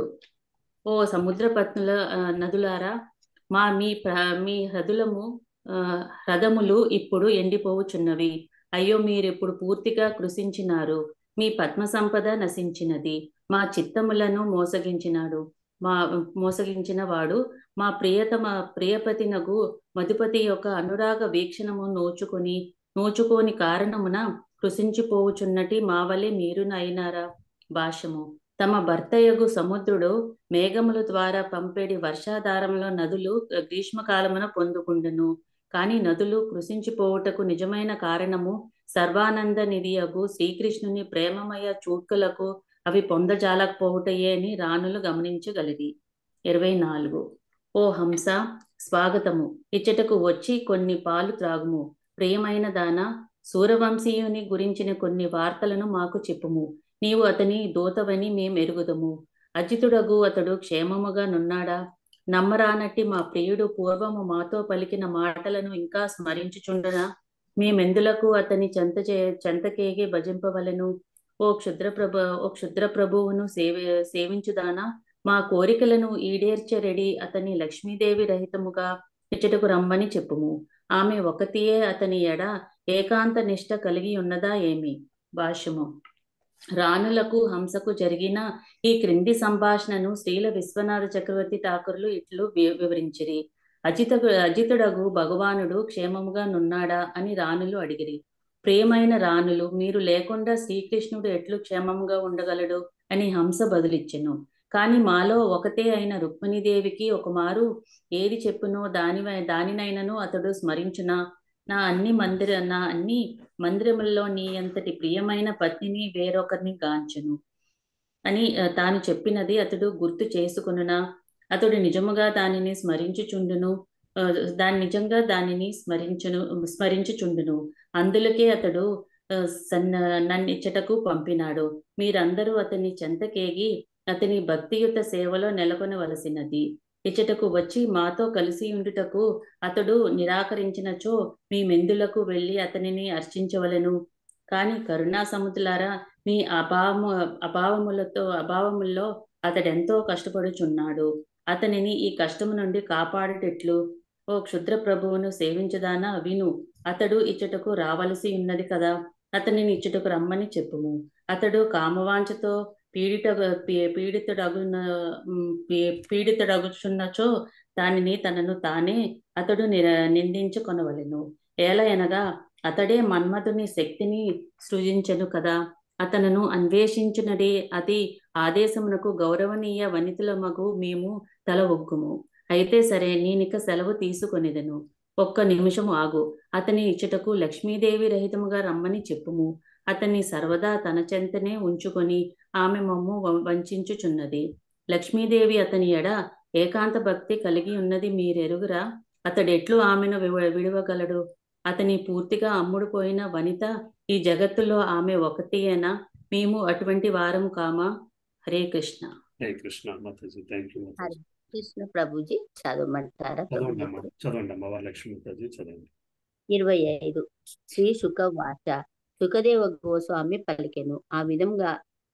ఓ సముద్రపత్నుల ఆ, నదులారా మా మీ ప్ర- మీ హృదులము ఆ, హ్రదములు ఇప్పుడు ఎండిపోవుచున్నవి అయ్యో మీరిప్పుడు పూర్తిగా కృషించినారు మీ పద్మ సంపద నశించినది మా చిత్తములను మోసగించినాడు మా మోసగించిన వాడు మా ప్రియతమ ప్రియపతినగు మధుపతి యొక్క అనురాగ వీక్షణము నోచుకొని నోచుకోని కారణమున కృషించిపోవుచున్నటి మా వలె మీరును అయినారా భాషము తమ భర్తయగు సముద్రుడు మేఘముల ద్వారా పంపేడి వర్షాధారంలో నదులు గ్రీష్మకాలమున పొందుకుండును కాని నదులు కృషించిపోవుటకు నిజమైన కారణము సర్వానంద నిధియగు శ్రీకృష్ణుని ప్రేమమయ చూట్కులకు అవి పొందజాలకపోవుటయే అని రాణులు గమనించగలిగి ఇరవై నాలుగు ఓ హంస స్వాగతము ఇచ్చటకు వచ్చి కొన్ని పాలు త్రాగుము ప్రియమైన దాన సూరవంశీయుని గురించిన కొన్ని వార్తలను మాకు చెప్పుము నీవు అతని దూతవని మేం ఎరుగుదము అజితుడగు అతడు క్షేమముగా నున్నాడా నమ్మరానట్టి మా ప్రియుడు పూర్వము మాతో పలికిన మాటలను ఇంకా స్మరించుచుండనా మేమెందులకు అతని చెంత చే చెంతకేగి భజింపవలను ఓ క్షుద్ర ప్రభు ఓ క్షుద్ర ప్రభువును సేవ సేవించుదానా మా కోరికలను ఈడేర్చరెడి అతని లక్ష్మీదేవి రహితముగా ఇచ్చటకు రమ్మని చెప్పుము ఆమె ఒకతియే అతని ఎడ ఏకాంత నిష్ట కలిగి ఉన్నదా ఏమి భాష్యము రాణులకు హంసకు జరిగిన ఈ క్రింది సంభాషణను శ్రీల విశ్వనాథ చక్రవర్తి ఠాకూర్లు ఇట్లు వి- వివరించిరి అజిత అజితుడగు భగవానుడు క్షేమముగా నున్నాడా అని రాణులు అడిగిరి ప్రియమైన రాణులు మీరు లేకుండా శ్రీకృష్ణుడు ఎట్లు క్షేమంగా ఉండగలడు అని హంస బదులిచ్చెను కాని మాలో ఒకతే అయిన రుక్మిణీదేవికి ఒకమారు ఏది చెప్పునో దాని దానినైనను అతడు స్మరించునా నా అన్ని మందిర నా అన్ని మందిరములలో నీ అంతటి ప్రియమైన పత్నిని వేరొకరిని గాంచును అని ఆ, తాను చెప్పినది అతడు గుర్తు చేసుకునునా అతడు నిజముగా దానిని స్మరించుచుండును ఆ, దాని నిజంగా దానిని స్మరించును స్మరించుచుండును అందులకే అతడు ఆ, సన్న నన్నిచ్చటకు పంపినాడు మీరందరూ అతని చెంతకేగి అతని భక్తియుత సేవలో నెలకొనవలసినది ఇచ్చటకు వచ్చి మాతో కలిసి ఉండుటకు అతడు నిరాకరించినచో మీ మెందులకు వెళ్ళి అతనిని అర్చించవలెను కాని కరుణా సముద్రులారా మీ అభావము అభావములతో అభావముల్లో అతడెంతో కష్టపడుచున్నాడు అతనిని ఈ కష్టము నుండి కాపాడుటెట్లు ఓ క్షుద్ర ప్రభువును సేవించదానా విను అతడు ఇచ్చటకు రావలసి ఉన్నది కదా అతనిని ఇచ్చటకు రమ్మని చెప్పుము అతడు కామవాంఛతో పీడిత పీ- పీడితుడగున ఉమ్, పీ- పీడితుడగుచున్నచో దానిని తనను తానే అతడు నిర నిందించుకొనవలెను ఏలయనగా అతడే మన్మధుని శక్తిని సృజించెను కదా అతనును అన్వేషించునది అతి ఆదేశమునకు గౌరవనీయ వనితుల మగు మేము తల ఒగ్గుము అయితే సరే నేనిక సెలవు తీసుకొనిదెను ఒక్క నిమిషము ఆగు అతని ఇచ్చటకు లక్ష్మీదేవి రహితముగా రమ్మని చెప్పుము అతన్ని సర్వదా తన చెంతనే ఉంచుకొని ఆమె మమ్ము వ- వంచించుచున్నది లక్ష్మీదేవి అతని ఎడ ఏకాంత భక్తి కలిగి ఉన్నది మీరెరుగురా అతడెట్లు ఆమెను వివ- విడవగలడు అతని పూర్తిగా అమ్ముడుపోయిన వనిత ఈ జగత్తులో ఆమె ఒకటియేనా మేము అటువంటి వారము కామా హరే కృష్ణ హరే కృష్ణ మాతాజీ థ్యాంక్ యూ హరే మాతాజీ కృష్ణ ప్రభుజీ చదవమంటారా చదవండి ప్రభుజీ అమ్మా చదవండి అమ్మా వరలక్ష్మి మాతాజీ చదవండి ఇరవై ఐదు శ్రీ సుఖ వాచ సుఖదేవ గోస్వామి పలికెను ఆ విధంగా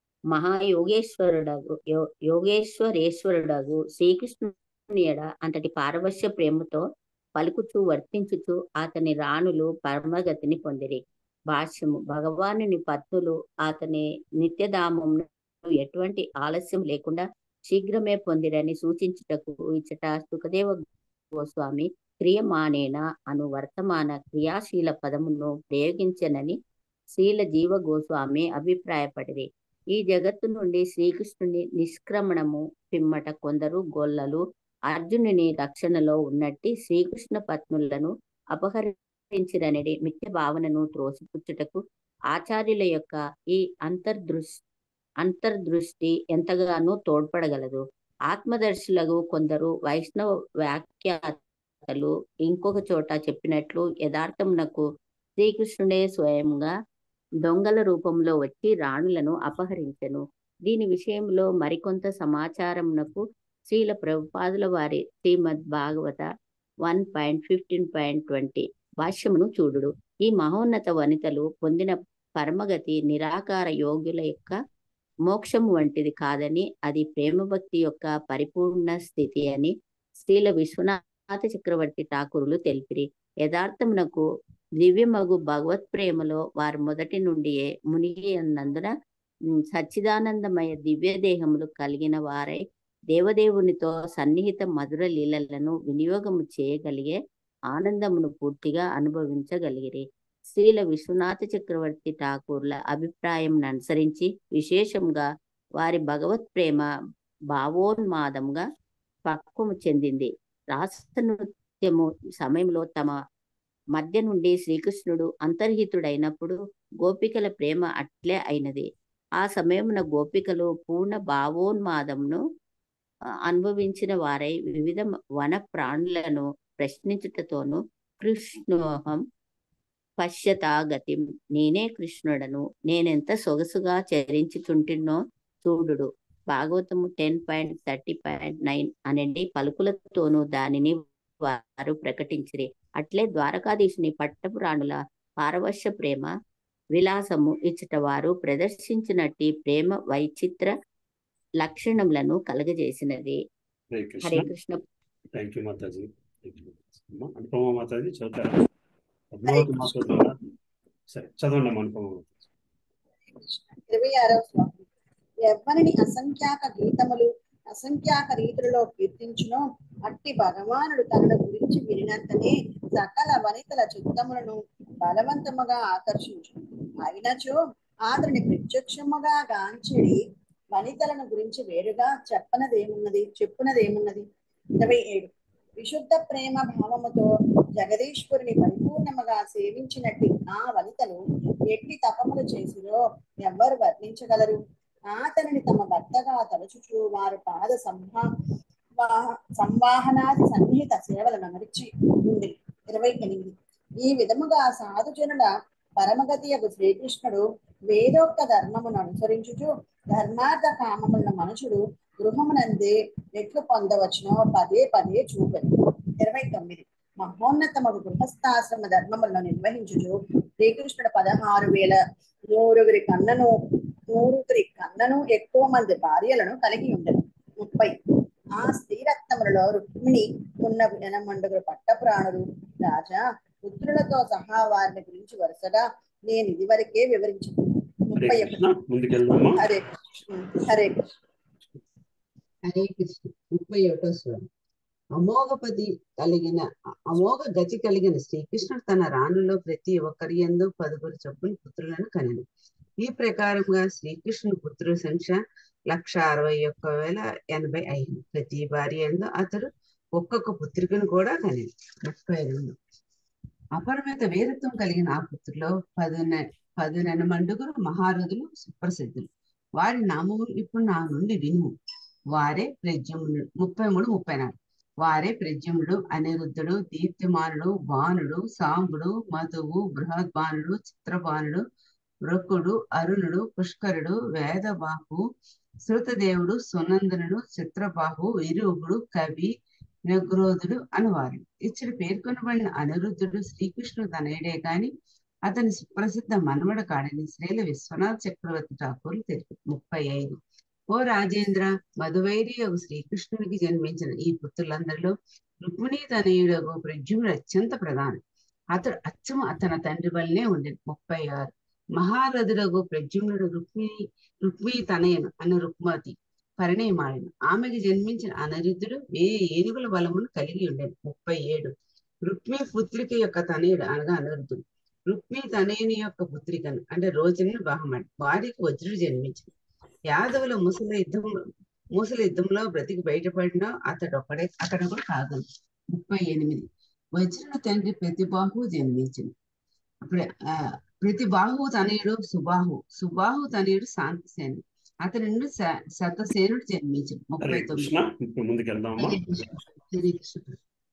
మహాయోగేశ్వరుడగు యో- యోగేశ్వరేశ్వరుడగు శ్రీకృష్ణుని ఎడ అంతటి పారవశ్య ప్రేమతో పలుకుచూ వర్తించుచు అతని రాణులు పరమగతిని పొందిరి భాష్యము భగవానుని పత్నులు అతని నిత్యధామమును ఎటువంటి ఆలస్యం లేకుండా శీఘ్రమే పొందిరని సూచించుటకు ఇచ్చట సుఖదేవ గోస్వామి క్రియమానేన అను వర్తమాన క్రియాశీల పదమును ప్రయోగించనని శీల జీవ గోస్వామి అభిప్రాయపడిరి ఈ జగత్తు నుండి శ్రీకృష్ణుని నిష్క్రమణము పిమ్మట కొందరు గొల్లలు అర్జునుని రక్షణలో ఉన్నట్టి శ్రీకృష్ణ పత్నులను అపహరించిరనడి మిథ్య భావనను త్రోసిపుచ్చుటకు ఆచార్యుల యొక్క ఈ అంతర్దృష్ అంతర్దృష్టి ఎంతగానో తోడ్పడగలదు ఆత్మదర్శులకు కొందరు వైష్ణవ వ్యాఖ్యాతలు ఇంకొక చోట చెప్పినట్లు యథార్థమునకు శ్రీకృష్ణుడే స్వయంగా దొంగల రూపంలో వచ్చి రాణులను అపహరించెను దీని విషయంలో మరికొంత సమాచారమునకు శ్రీల ప్రభుపాదుల వారి Srimad Bhagavata one point fifteen point twenty భాష్యమును చూడుడు ఈ మహోన్నత వనితలు పొందిన పరమగతి నిరాకార యోగుల యొక్క మోక్షం వంటిది కాదని అది ప్రేమ భక్తి యొక్క పరిపూర్ణ స్థితి అని శ్రీల విశ్వనాథ చక్రవర్తి ఠాకూరులు తెలిపిరి యథార్థమునకు దివ్యమగు భగవత్ ప్రేమలో వారు మొదటి నుండియే మునిగి ఉన్నందున ఉమ్, సచ్చిదానందమయ దివ్య దేహములు కలిగిన వారై దేవదేవునితో సన్నిహిత మధుర లీలలను వినియోగము చేయగలిగే ఆనందమును పూర్తిగా అనుభవించగలిగిరి శ్రీల విశ్వనాథ చక్రవర్తి ఠాకూర్ల అభిప్రాయం అనుసరించి విశేషంగా వారి భగవత్ ప్రేమ భావోన్మాదంగా పక్వము చెందింది రాస నృత్యము సమయంలో తమ మధ్య నుండి శ్రీకృష్ణుడు అంతర్హితుడైనప్పుడు గోపికల ప్రేమ అట్లే అయినది ఆ సమయమున గోపికలు పూర్ణ భావోన్మాదమును ఆ, అనుభవించిన వారై వివిధ వన ప్రాణులను ప్రశ్నించుటతోను కృష్ణోహం పశ్యతాగతి నేనే కృష్ణుడను నేనెంత సొగసుగా చరించుచుంటినో చూడుడు భాగవతము ten point thirty point nine అనేది పలుకులతోనూ దానిని వారు ప్రకటించిరి అట్లే ద్వారకాధీశుని పట్టపురాణుల పారవశ్య ప్రేమ విలాసము ఇచ్చట వారు ప్రదర్శించినట్టి ప్రేమ వైచిత్ర లక్షణములను కలగజేసినది హరే హరే కృష్ణ కృష్ణ థ్యాంక్ యూ మాతాజీ థ్యాంక్ యూ అమ్మా అనుపమ మాతాజీ చదువుతారా పద్మావతి మాతాజీ సరే చదవండి అమ్మా అనుపమ మాతాజీ ఇరవై ఆరవ శ్లోకం ఎవ్వరిని అసంఖ్యాక గీతములు అసంఖ్యాక రీతులలో కీర్తించునో అట్టి భగవానుడు తనను గురించి వినినంతనే సకల వనితల చిత్తములను బలవంతముగా ఆకర్షించు అయినచో అతని ప్రత్యక్షముగా గాంచిడి వనితలను గురించి వేరుగా చెప్పనదేమున్నది చెప్పునదేమున్నది ఇరవై ఏడు విశుద్ధ ప్రేమ భావముతో జగదీశ్వరుని పరిపూర్ణముగా సేవించినట్టి ఆ వనితలు ఎట్టి తపములు చేసిరో ఎవ్వరు వర్ణించగలరు అతనిని తమ భర్తగా తలుచుచు వారు పాద సంభా వాహ- సంవాహనాది సన్నిహిత సేవలను అమర్చి ఉంది ఇరవై ఎనిమిది ఈ విధముగా సాధుజనుల పరమగతియకు శ్రీకృష్ణుడు వేదోక్త ధర్మమును అనుసరించుచు ధర్మార్థ కామములను మనుషుడు గృహమునందే ఎట్లు పొందవచ్చునో పదే పదే చూపెను ఇరవై తొమ్మిది మహోన్నతమగు గృహస్థాశ్రమ ధర్మములను నిర్వహించుచు శ్రీకృష్ణుడు పదహారు వేల నూరుగురి కన్నను నూరుగురి కన్నను ఎక్కువ మంది భార్యలను కలిగి ఉండను ముప్పై ఆ స్త్రీరత్నములలో రుక్మిణి ఉన్న వినమండుగురు పట్టపురాణులు రాజా పుత్రులతో సహా వారిని గురించి వరుసగా నేను ఇదివరకే వివరించాను హరే ముప్పై కృష్ణ ఒకటి ముందుకెళ్దామా హరే కృష్ణ హరే కృష్ణ హరే కృష్ణ ముప్పై ఒకటో శ్లోకం అమోఘపతి కలిగిన అమోఘ గతి కలిగిన శ్రీకృష్ణుడు తన రాణుల్లో ప్రతి ఒక్కరి ఎందు పదుగురు చొప్పున పుత్రులను కనెను ఈ ప్రకారంగా శ్రీకృష్ణుని పుత్రుల సంఖ్య లక్ష అరవై ఒక్క వేల ఎనభై ఐదు ప్రతి భార్య ఎందు అతడు ఒక్కొక్క పుత్రికను కూడా కనెను ముప్పై రెండు అపరిమిత వీరత్వం కలిగిన ఆ పుత్రులో పదున పదునెన మండుగురు మహారథులు సుప్రసిద్ధులు వారి నామములు ఇప్పుడు నా నుండి వినుము వారే ప్రద్యుమ్నుడు ముప్పై మూడు ముప్పై నాలుగు వారే ప్రద్యుమ్నుడు అనిరుద్ధుడు దీప్తిమానుడు బాణుడు సాంబుడు మధువు బృహద్బానుడు చిత్రబానుడు వృకుడు అరుణుడు పుష్కరుడు వేదబాహు శృతదేవుడు సునందనుడు చిత్రబాహు విరూపుడు కవి నగ్రోధుడు అనువారు ఇచ్చడు పేర్కొనబడిన అనిరుద్ధుడు శ్రీకృష్ణుడు తనయుడే గాని అతని సుప్రసిద్ధ మనవడు కాడని శ్రీల విశ్వనాథ్ చక్రవర్తి ఠాకూర్లు తెలిపారు ముప్పై ఐదు ఓ రాజేంద్ర మధువైరి యొక్క శ్రీకృష్ణునికి జన్మించిన ఈ పుత్రులందరిలో రుక్మిణీ తనయుడు ప్రజ్ఞుడు అత్యంత ప్రధానం అతడు అచ్చము అతని తండ్రి వల్లనే ఉండేది ముప్పై ఆరు మహారథుడగు ప్రజ్ఞుడు రుక్మిణి రుక్మిణి తనయను అన్న రుక్మతి పరిణయమాడిన ఆమెకి జన్మించిన అనిరుద్ధుడు ఏ ఏనుగుల బలమును కలిగి ఉండేది ముప్పై ఏడు రుక్మి పుత్రిక యొక్క తనయుడు అనగా అనిరుద్ధుడు రుక్మి తనయుని యొక్క పుత్రికను అంటే రోజుని బాహమడి వారికి వజ్రుడు జన్మించింది యాదవుల ముసలి యుద్ధం మూసల యుద్ధంలో బ్రతికి బయటపడిన అతడు ఒకడే అతడు కూడా కాదు ముప్పై ఎనిమిది వజ్రుని తండ్రి ప్రతిబాహు జన్మించింది అప్పుడే ఆ ప్రతిబాహు తనయుడు సుబాహు సుబాహు తనయుడు శాంతిసేను అతని నుండి శ- శతసేనుడు జన్మించింది హరే ముప్పై తొమ్మిది కృష్ణ ఇప్పుడు ముందుకెళ్దామా హరే కృష్ణ హరే కృష్ణ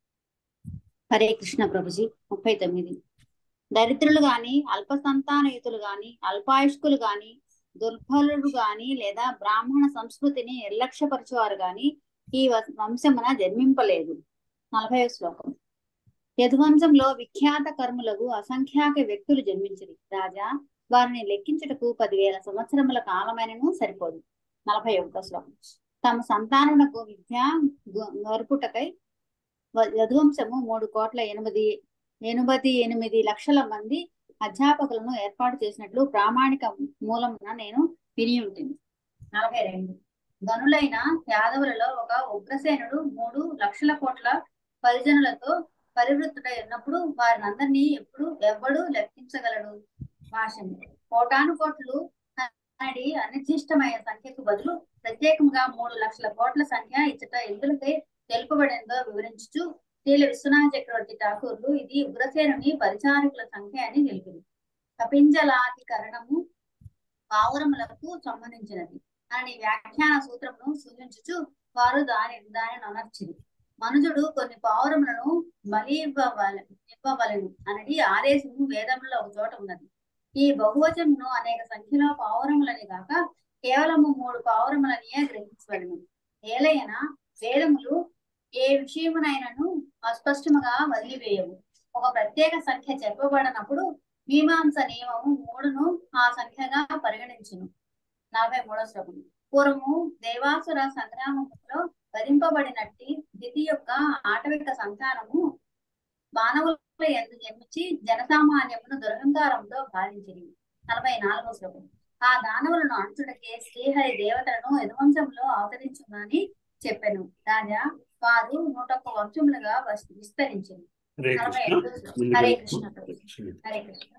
హరే కృష్ణ ప్రభుజీ ముప్పై తొమ్మిది దరిద్రులు గాని అల్ప సంతానయుతులు గాని అల్పాయుష్కులు గాని దుర్బలుడు గాని లేదా బ్రాహ్మణ సంస్కృతిని నిర్లక్ష్యపరచువారు గాని ఈ వ- వంశమున జన్మింపలేదు నలభై శ్లోకం యదువంశంలో విఖ్యాత కర్ములకు అసంఖ్యాక వ్యక్తులు జన్మించిరి రాజా వారిని లెక్కించుటకు పదివేల సంవత్సరముల కాలమైనను సరిపోదు నలభై ఒకటో శ్లోకం తమ సంతానమునకు విద్య గు- నొరుపుటకై వ- యదువంశము మూడు కోట్ల ఎనిమిది ఎనిమిది ఎనిమిది లక్షల మంది అధ్యాపకులను ఏర్పాటు చేసినట్లు ప్రామాణిక మూలమున నేను విని ఉంటుంది నలభై రెండు గనులైన యాదవులలో ఒక ఉగ్రసేనుడు మూడు లక్షల కోట్ల పరిజనులతో పరివృత్తుడై ఉన్నప్పుడు వారినందరినీ ఎప్పుడు ఎవ్వడు లెక్కించగలడు భాషను కోటాను కోట్లు అనడి అనిర్దిష్టమైన సంఖ్యకు బదులు ప్రత్యేకంగా మూడు లక్షల కోట్ల సంఖ్య ఇచ్చట ఎందులకై తెలుపబడిందో వివరించుచు శ్రీల విశ్వనాథ చక్రవర్తి ఠాకూర్లు ఇది ఉగ్రసేనుని పరిచారకుల సంఖ్య అని తెలిపింది కపింజలాధికరణము పావురములకు సంబంధించినది అని వ్యాఖ్యాన సూత్రమును సూచించుచు వారు దాని దానిని అనర్చిరి మనుజుడు కొన్ని పావురములను బలి ఇవ్వవల ఇవ్వవలను అనేది ఆదేశము వేదంలో ఒక చోట ఉన్నది ఈ బహువచనమును అనేక సంఖ్యలో పావురములని కాక కేవలము మూడు పావురములనియే గ్రహించబడను ఏలైన వేదములు ఏ విషయమునైనను అస్పష్టముగా వదిలివేయవు ఒక ప్రత్యేక సంఖ్య చెప్పబడినప్పుడు మీమాంస నియమము మూడును ఆ సంఖ్యగా పరిగణించును నలభై మూడో శ్లోకం పూర్వము దేవాసుర సంగ్రామంలో వధింపబడినట్టి దితి యొక్క ఆటవిక సంతానము మానవుల ఎందు జన్మించి జనసామాన్యమును దురహంకారంతో బాధించింది నలభై నాలుగో శ్లోకం ఆ దానవులను అణచుటకే శ్రీహరి దేవతలను యదువంశంలో అవతరించునని చెప్పాను రాజా వారు నూట ఒక్క వంశములుగా వస్- విస్తరించింది హరే నలభై కృష్ణ ఐదో శ్లోకం. హరే కృష్ణ ముందుకెళ్దాం హరే కృష్ణ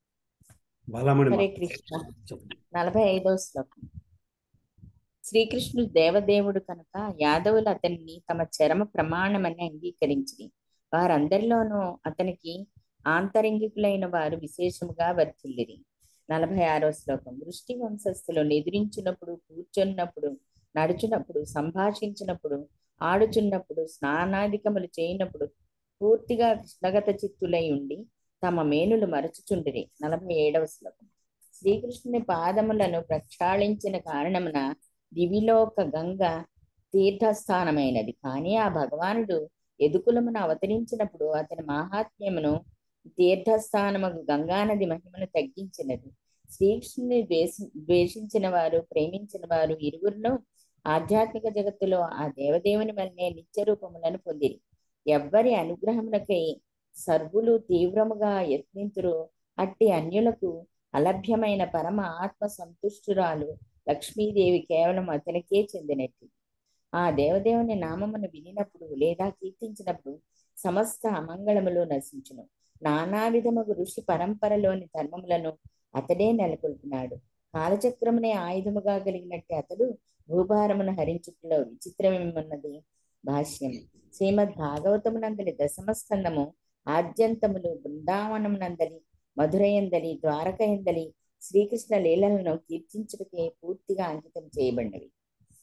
బాలమణి హరే మాత. కృష్ణ చెప్పండి. నలభై ఐదో శ్లోకం శ్రీకృష్ణుడు దేవదేవుడు కనుక యాదవులు అతన్ని తమ చరమ ప్రమాణమని అంగీకరించి వారందరిలోనూ అతనికి ఆంతరంగికులైన వారు విశేషముగా వర్తిల్లిరి నలభై ఆరో శ్లోకం వృష్టి వంశస్థులు నిద్రించినప్పుడు కూర్చున్నప్పుడు నడుచునప్పుడు సంభాషించినప్పుడు ఆడుచున్నప్పుడు స్నానాధికములు చేయనప్పుడు పూర్తిగా కృష్ణగత చిత్తులై ఉండి తమ మేనులు మరచుచుండిరి నలభై ఏడవ శ్లోకం శ్రీకృష్ణుని పాదములను ప్రక్షాళించిన కారణమున దివిలోక గంగ తీర్థస్థానమైనది కానీ ఆ భగవానుడు ఎదుకులమును అవతరించినప్పుడు అతని మహాత్మ్యమును తీర్థస్థానము గంగానది మహిమను తగ్గించినది శ్రీకృష్ణుని ద్వేషి ద్వేషించిన వారు ప్రేమించిన వారు ఇరువురును ఆధ్యాత్మిక జగత్తులో ఆ దేవదేవుని వల్లనే నిత్య రూపములను పొందిరి ఎవ్వరి అనుగ్రహమునకై సర్వులు తీవ్రముగా యత్నింతురు అట్టి అన్యులకు అలభ్యమైన పరమ ఆత్మ సంతుష్టురాలు లక్ష్మీదేవి కేవలం అతనికే చెందినట్టు ఆ దేవదేవుని నామమును వినినప్పుడు లేదా కీర్తించినప్పుడు సమస్త అమంగళములు నశించును నానా విధముగు ఋషి పరంపరలోని ధర్మములను అతడే నెలకొల్పినాడు కాలచక్రమునే ఆయుధముగా కలిగినట్టు అతడు భూభారమును హరించుటలో విచిత్రమేమున్నది భాష్యం శ్రీమద్ భాగవతమునందలి దశమ స్కందము ఆద్యంతములు బృందావనమునందలి మధురయందలి ద్వారకయందలి శ్రీకృష్ణ లీలలను కీర్తించుటకే పూర్తిగా అంకితం చేయబడినవి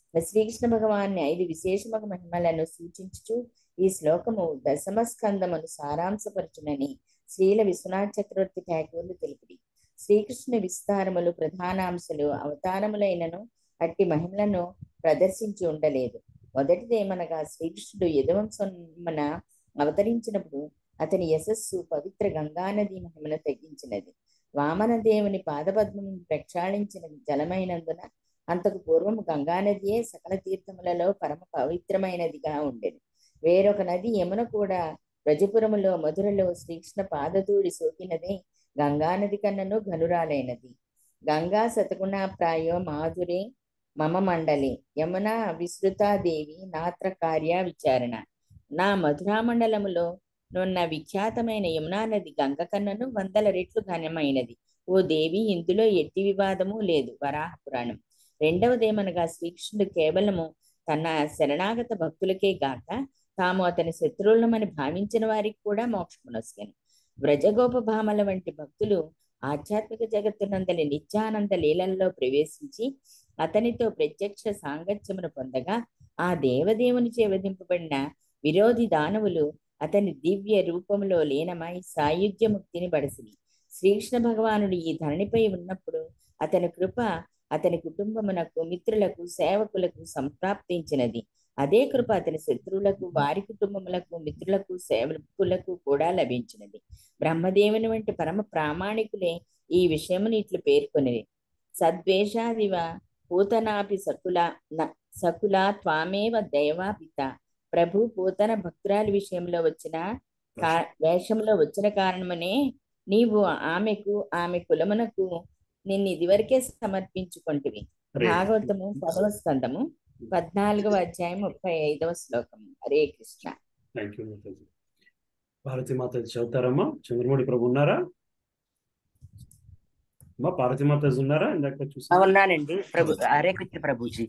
శ్రీకృష్ణ భగవాన్ని ఐదు విశేషమగ మహిమలను సూచించుచు ఈ శ్లోకము దశమ స్కందమును సారాంశపరచునని శ్రీల విశ్వనాథ్ చక్రవర్తి ఠాకూర్లు తెలిపిరి శ్రీకృష్ణ విస్తారములు ప్రధానాంశలు అవతారములైనను అట్టి మహిమలను ప్రదర్శించి ఉండలేదు మొదటిదేమనగా శ్రీకృష్ణుడు యదువంశమున అవతరించినప్పుడు అతని యశస్సు పవిత్ర గంగానది మహిమను తగ్గించినది వామనదేవుని పాదపద్మం ప్రక్షాళించిన జలమైనందున అంతకు పూర్వం గంగానదియే సకల తీర్థములలో పరమ పవిత్రమైనదిగా ఉండేది వేరొక నది యమున కూడా రజపురములో మధురలో శ్రీకృష్ణ పాదధూళి సోకినదే గంగానది కన్నను ఘనురాలైనది గంగా సతగుణ ప్రాయో మాధురే మమ మండలి యమున విస్తృతాదేవి నాత్ర కార్య విచారణ నా మధురా మండలములో నున్న విఖ్యాతమైన యమునా నది గంగ కన్నను వందల రెట్లు ఘనమైనది ఓ దేవి ఇందులో ఎట్టి వివాదము లేదు వరాహ పురాణం రెండవదేమనగా శ్రీకృష్ణుడు కేవలము తన శరణాగత భక్తులకే గాక తాము అతని శత్రువులమని భావించిన వారికి కూడా మోక్షమునొసగను వ్రజగోపభామల వంటి భక్తులు ఆధ్యాత్మిక జగత్తునందలి నిత్యానంద లీలల్లో ప్రవేశించి అతనితో ప్రత్యక్ష సాంగత్యమును పొందగా ఆ దేవదేవుని చేవదింపబడిన విరోధి దానవులు అతని దివ్య రూపంలో లీనమై సాయుధ్యముక్తిని బడసిరి శ్రీకృష్ణ భగవానుడు ఈ ధరణిపై ఉన్నప్పుడు అతని కృప అతని కుటుంబమునకు మిత్రులకు సేవకులకు సంప్రాప్తించినది అదే కృప అతని శత్రువులకు వారి కుటుంబములకు మిత్రులకు సేవకులకు కూడా లభించినది బ్రహ్మదేవుని వంటి పరమ ప్రామాణికులే ఈ విషయమును ఇట్లు పేర్కొనిది సద్వేషాదివ పూతనాపి సకుల సకుల త్వామేవ దైవాపిత ప్రభు పూతన భక్తురాలి విషయంలో వచ్చిన వేషంలో వచ్చిన కారణమనే నీవు ఆమెకు ఆమె కులమునకు నిన్ను ఇదివరకే సమర్పించుకుంటువి భాగవతము పదవ స్కందము పద్నాలుగవ అధ్యాయం ముప్పై ఐదవ శ్లోకం హరే కృష్ణ థ్యాంక్ యూ మాతాజీ భారతి మాతాజీ చదువుతారమ్మా చంద్రమౌళి ప్రభు ఉన్నారా అమ్మా పార్వతి మాతాజీ ఉన్నారా ఇందాక చూసి ఉన్నానండి ప్రభు హరే కృష్ణ ప్రభుజీ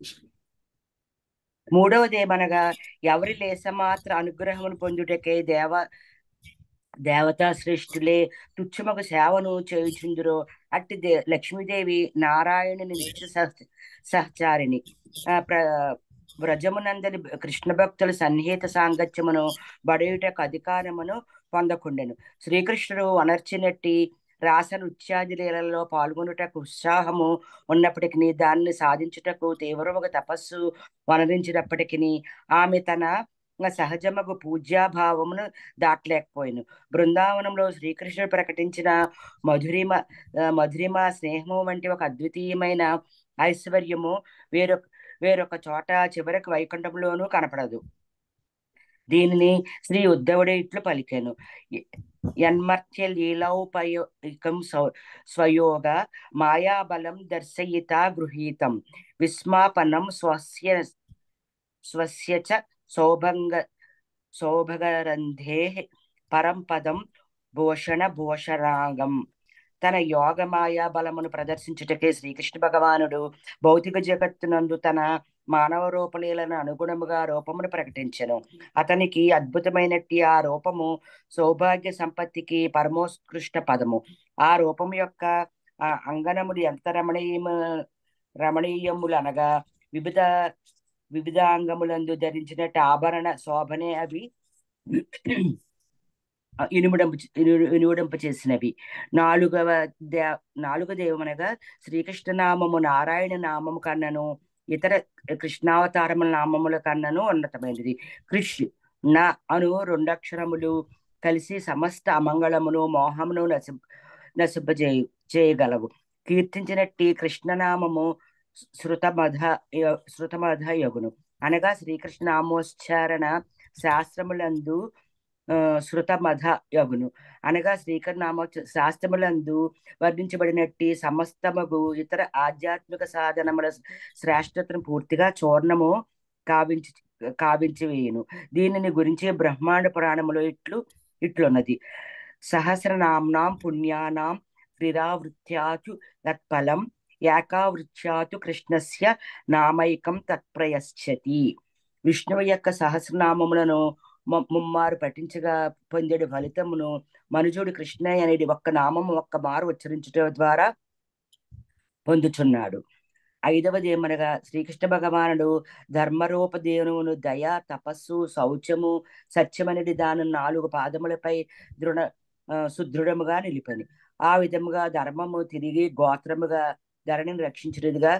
మూడవదేమనగా ఎవరి లేసమాత్ర అనుగ్రహమును పొందుటకే దేవ దేవతా శ్రేష్ఠులే తుచ్చమగ సేవను చేయుచుందురో అట్టి దే లక్ష్మీదేవి నారాయణుని నిత్య సహ సహచారిణి ప్ర వ్రజమునందని కృష్ణ భక్తుల సన్నిహిత సాంగత్యమును బడయుటకు అధికారమును పొందకుండెను శ్రీకృష్ణుడు అనర్చినట్టి రాస నృత్యాది లీలలో పాల్గొనుటకు ఉత్సాహము ఉన్నప్పటికీ దాన్ని సాధించుటకు తీవ్రముగా తపస్సు వనరించినప్పటికీ ఆమె తన సహజమగు పూజ్యాభావమును దాటలేకపోయాను బృందావనంలో శ్రీకృష్ణుడు ప్రకటించిన మధురిమ మధురిమ స్నేహము వంటి ఒక అద్వితీయమైన ఐశ్వర్యము వేరొక వేరొక చోట చివరికి వైకుంఠంలోనూ కనపడదు దీనిని శ్రీ ఉద్ధవుడే ఇట్లు పలికాను యన్మర్త్య లీలౌపయోగం స్వయోగ మాయాబలం దర్శయిత గృహీతం విస్మాపనం స్వస్య స్వస్య చ సౌభంగ సౌభగరంధే పరంపదం భూషణ భూషరాగం తన యోగ మాయా బలమును ప్రదర్శించుటకే శ్రీకృష్ణ భగవానుడు భౌతిక జగత్తునందు తన మానవ రూపలీలను అనుగుణముగా రూపమును ప్రకటించను అతనికి అద్భుతమైనట్టి ఆ రూపము సౌభాగ్య సంపత్తికి పరమోత్కృష్ట పదము ఆ రూపము యొక్క ఆ అంగనములు ఎంత రమణీయము రమణీయములు అనగా వివిధ వివిధాంగములందు ధరించినట్టు ఆభరణ శోభనే అవి ఇనుముడంపు ఇనుముడంపు చేసినవి నాలుగవ దే నాలుగవ దేవమనగా శ్రీకృష్ణనామము నారాయణ నామము కన్నను ఇతర కృష్ణావతారముల నామముల కన్నను ఉన్నతమైనది కృష్ నా అను రెండక్షరములు కలిసి సమస్త అమంగళమును మోహమును నసి నశింపజేయ చేయగలవు కీర్తించినట్టి కృష్ణనామము శృతమధ శృతమధ యగును అనగా శ్రీకృష్ణ నామోచ్చారణ శాస్త్రములందు శృతమధ యగును అనగా శ్రీకర్ నామ శాస్త్రములందు వర్ణించబడినట్టి సమస్తమగు ఇతర ఆధ్యాత్మిక సాధనముల శ్రేష్టతను పూర్తిగా చూర్ణము కావించి కావించి వేయును దీనిని గురించి బ్రహ్మాండ పురాణములో ఇట్లు ఇట్లున్నది సహస్రనామ్నాం పుణ్యానాం క్రీడావృత్యాచు తత్ఫలం ఏకావృత్యాతు కృష్ణస్య నామైకం తత్ప్రయశ్చతి విష్ణువు యొక్క సహస్రనామములను ముమ్మారు పఠించగా పొందేడు ఫలితమును మనుజుడు కృష్ణ అనేది ఒక్క నామము ఒక్క మారు ఉచ్చరించడం ద్వారా పొందుచున్నాడు ఐదవదేమనగా శ్రీకృష్ణ భగవానుడు ధర్మరూపదేవును దయ తపస్సు శౌచము సత్యమనేది దాని నాలుగు పాదములపై దృఢ ఆ, సుదృఢముగా నిలిపని ఆ విధముగా ధర్మము తిరిగి గోత్రముగా ధరణిని రక్షించినదిగా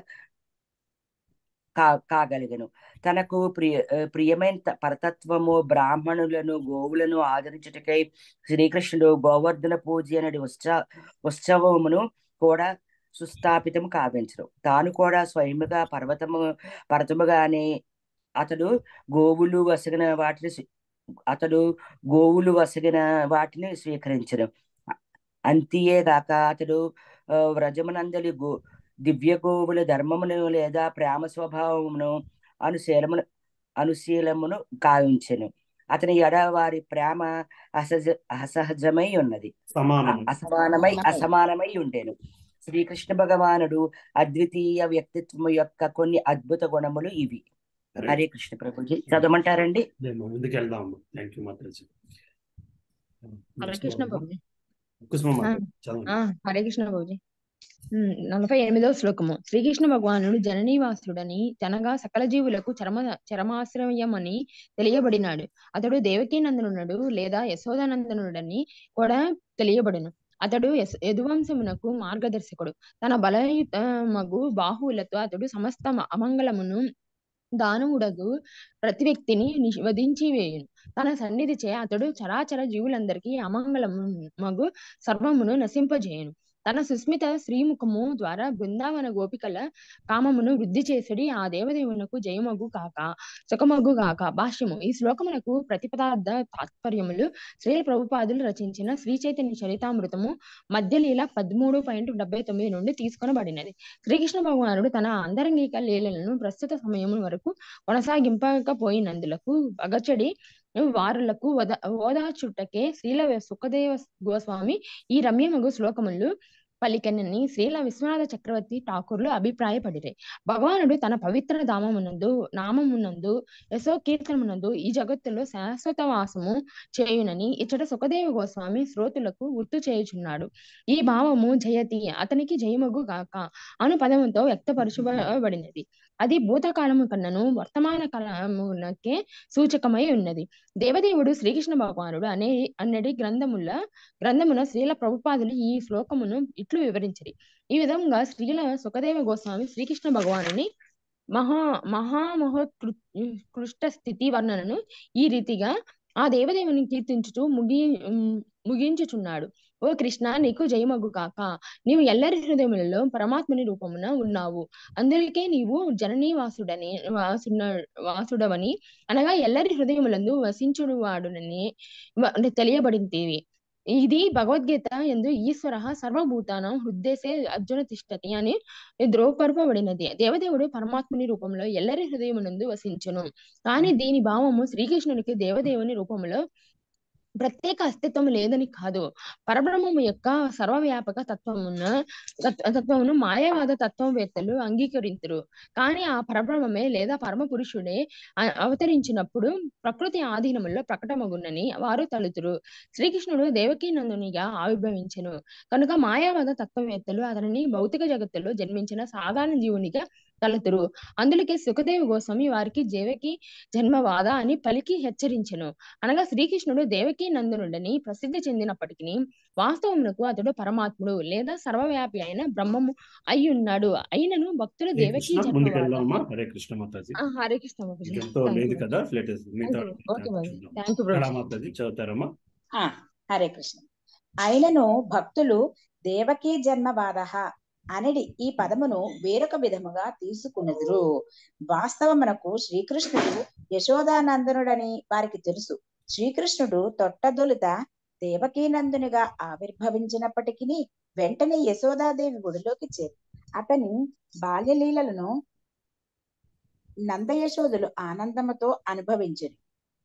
కా కాగలిగను తనకు ప్రియ ఆ, ప్రియమైన త- పరతత్వము బ్రాహ్మణులను గోవులను ఆదరించుటకై శ్రీకృష్ణుడు గోవర్ధన పూజ అనేది ఉత్సవ ఉత్సవమును కూడా సుస్థాపితం కావించరు తాను కూడా స్వయముగా పర్వతము పర్వతముగానే అతడు గోవులు వసగిన వాటిని స్వీ- అతడు గోవులు వసగిన వాటిని స్వీకరించను అంతేగాక అతడు ఆ, వ్రజమునందలి గో దివ్య గోవుల ధర్మమును లేదా ప్రేమ స్వభావమును అనుశీలమును అనుశీలమును కావించెను అతని ఎడ వారి ప్రేమ అసహజ అసహజమై ఉన్నది సమానం అ- అసమానమై అసమానమై ఉండేను శ్రీకృష్ణ భగవానుడు అద్వితీయ వ్యక్తిత్వం యొక్క కొన్ని అద్భుత గుణములు ఇవి హరే కృష్ణ ప్రభుజీ చదవమంటారండి మేము ముందుకు వెళ్దాం థ్యాంక్ యూ మాతాజీ హరే కృష్ణ బాబుజీ కుసుమ ఆ, మాతాజీ చదవండి ఆ, హరే కృష్ణ బాబుజీ ఉమ్, నలభై ఎనిమిదవ శ్లోకము శ్రీకృష్ణ భగవానుడు జననీవాసుడని తనగా సకల జీవులకు చరమ చరమాశ్రయమని తెలియబడినాడు అతడు దేవకీనందనుడు లేదా యశోదానందనుడని కూడా తెలియబడును అతడు యశ్- యదువంశమునకు మార్గదర్శకుడు తన బలయుత మగు బాహువులతో అతడు సమస్త అమంగళమును దానవుడగు ప్రతి వ్యక్తిని ని- వధించి వేయును తన సన్నిధి చే అతడు చరాచర జీవులందరికీ అమంగళము మగు సర్వమును నశింపజేయును తన సుస్మిత శ్రీముఖము ద్వారా బృందావన గోపికల కామమును వృద్ధి చేసడి ఆ దేవదేవునకు జయమగు కాక సుఖమగు కాక భాష్యము ఈ శ్లోకమునకు ప్రతిపదార్థ తాత్పర్యములు శ్రీల ప్రభుపాదులు రచించిన శ్రీ చైతన్య చరితామృతము మధ్యలీల పదమూడు పాయింట్ డెబ్బై తొమ్మిది నుండి తీసుకొనబడినది శ్రీకృష్ణ భగవానుడు తన అంతరంగిక లీలలను ప్రస్తుత సమయం వరకు కొనసాగింపకపోయినందులకు అగచడి వారులకు వద ఓదాచుటకే శ్రీల సుఖదేవ గోస్వామి ఈ రమ్యమగు శ్లోకములు పలికనని శ్రీల విశ్వనాథ చక్రవర్తి ఠాకూర్లు అభిప్రాయపడిరే భగవానుడు తన పవిత్ర ధామమునందు నామమునందు యశో కీర్తనమునందు ఈ జగత్తులో శాశ్వత వాసము చేయునని ఇచ్చట సుఖదేవ గోస్వామి శ్రోతులకు గుర్తు చేయుచున్నాడు ఈ భావము జయతి అతనికి జయమగు గాక అను పదముతో వ్యక్తపరచబడినది అది భూతకాలము కన్నను వర్తమాన కాలమునకే సూచకమై ఉన్నది దేవదేవుడు శ్రీకృష్ణ భగవానుడు అనే అన్నడి గ్రంథముల గ్రంథమున శ్రీల ప్రభుపాదులు ఈ శ్లోకమును ఇట్లు వివరించరి ఈ విధంగా శ్రీల సుఖదేవ గోస్వామి శ్రీకృష్ణ భగవానుని మహా మహామహోత్కృష్ట స్థితి వర్ణనను ఈ రీతిగా ఆ దేవదేవుని కీర్తించుచు ముగి ఉమ్, ముగించుచున్నాడు ఓ కృష్ణ నీకు జయమగు కాక నీవు ఎల్లరి హృదయములలో పరమాత్మని రూపమున ఉన్నావు అందుకే నీవు జననీ వాసుడని వాసున వాసుడవని అనగా ఎల్లరి హృదయములందు వసించుడు వాడునని వ- తెలియబడింది ఇది భగవద్గీత ఎందు ఈశ్వర సర్వభూతానం హృద్దేశే అర్జున తిష్టతి అని ద్రోపరపబడినది దేవదేవుడు పరమాత్ముని రూపంలో ఎల్లరి హృదయమునందు వసించును కానీ దీని భావము శ్రీకృష్ణునికి దేవదేవుని రూపంలో ప్రత్యేక అస్తిత్వం లేదని కాదు పరబ్రహ్మము యొక్క సర్వవ్యాపక తత్వమున తత్వ- తత్వమును మాయావాద తత్వవేత్తలు అంగీకరించరు కానీ ఆ పరబ్రహ్మమే లేదా పరమ పురుషుడే అ- అవతరించినప్పుడు ప్రకృతి ఆధీనములో ప్రకటమగునని వారు తలుతురు శ్రీకృష్ణుడు దేవకీనందునిగా ఆవిర్భవించెను కనుక మాయావాద తత్వవేత్తలు అతనిని భౌతిక జగత్తులో జన్మించిన సాధారణ జీవునిగా తలతురు అందులకే సుఖదేవ గోస్వామి వారికి దేవకి జన్మవాద అని పలికి హెచ్చరించెను అనగా శ్రీకృష్ణుడు దేవకీ నందనుడని ప్రసిద్ధి చెందినప్పటికీ వాస్తవమునకు అతడు పరమాత్ముడు లేదా సర్వవ్యాపి అయిన బ్రహ్మము అయి ఉన్నాడు అయినను భక్తులు హరే దేవకీ కృష్ణ ముందుకు జన్మవాద వెళ్దామా హరే కృష్ణ మాతాజీ ఆ, హరే కృష్ణ బాబుజీ ఎంతో థ్యాంక్ లేదు యూ కదా లేటెస్ట్ మిగతా ఓకే బాబు చూద్దాం థ్యాంక్ యూ కళా ప్రభుజీ మాతాజీ చదువుతారమ్మా ఆ, హరే కృష్ణ అయినను భక్తులు దేవకీ జన్మవాద అనడి ఈ పదమును వేరొక విధముగా తీసుకున్నదురు వాస్తవమునకు శ్రీకృష్ణుడు యశోదానందనుడని వారికి తెలుసు శ్రీకృష్ణుడు తొట్టదొలుత దేవకీనందునిగా ఆవిర్భవించినప్పటికీ వెంటనే యశోదాదేవి గుడిలోకి చేరి అతని బాల్యలీలలను నందయశోదులు ఆనందముతో అనుభవించరు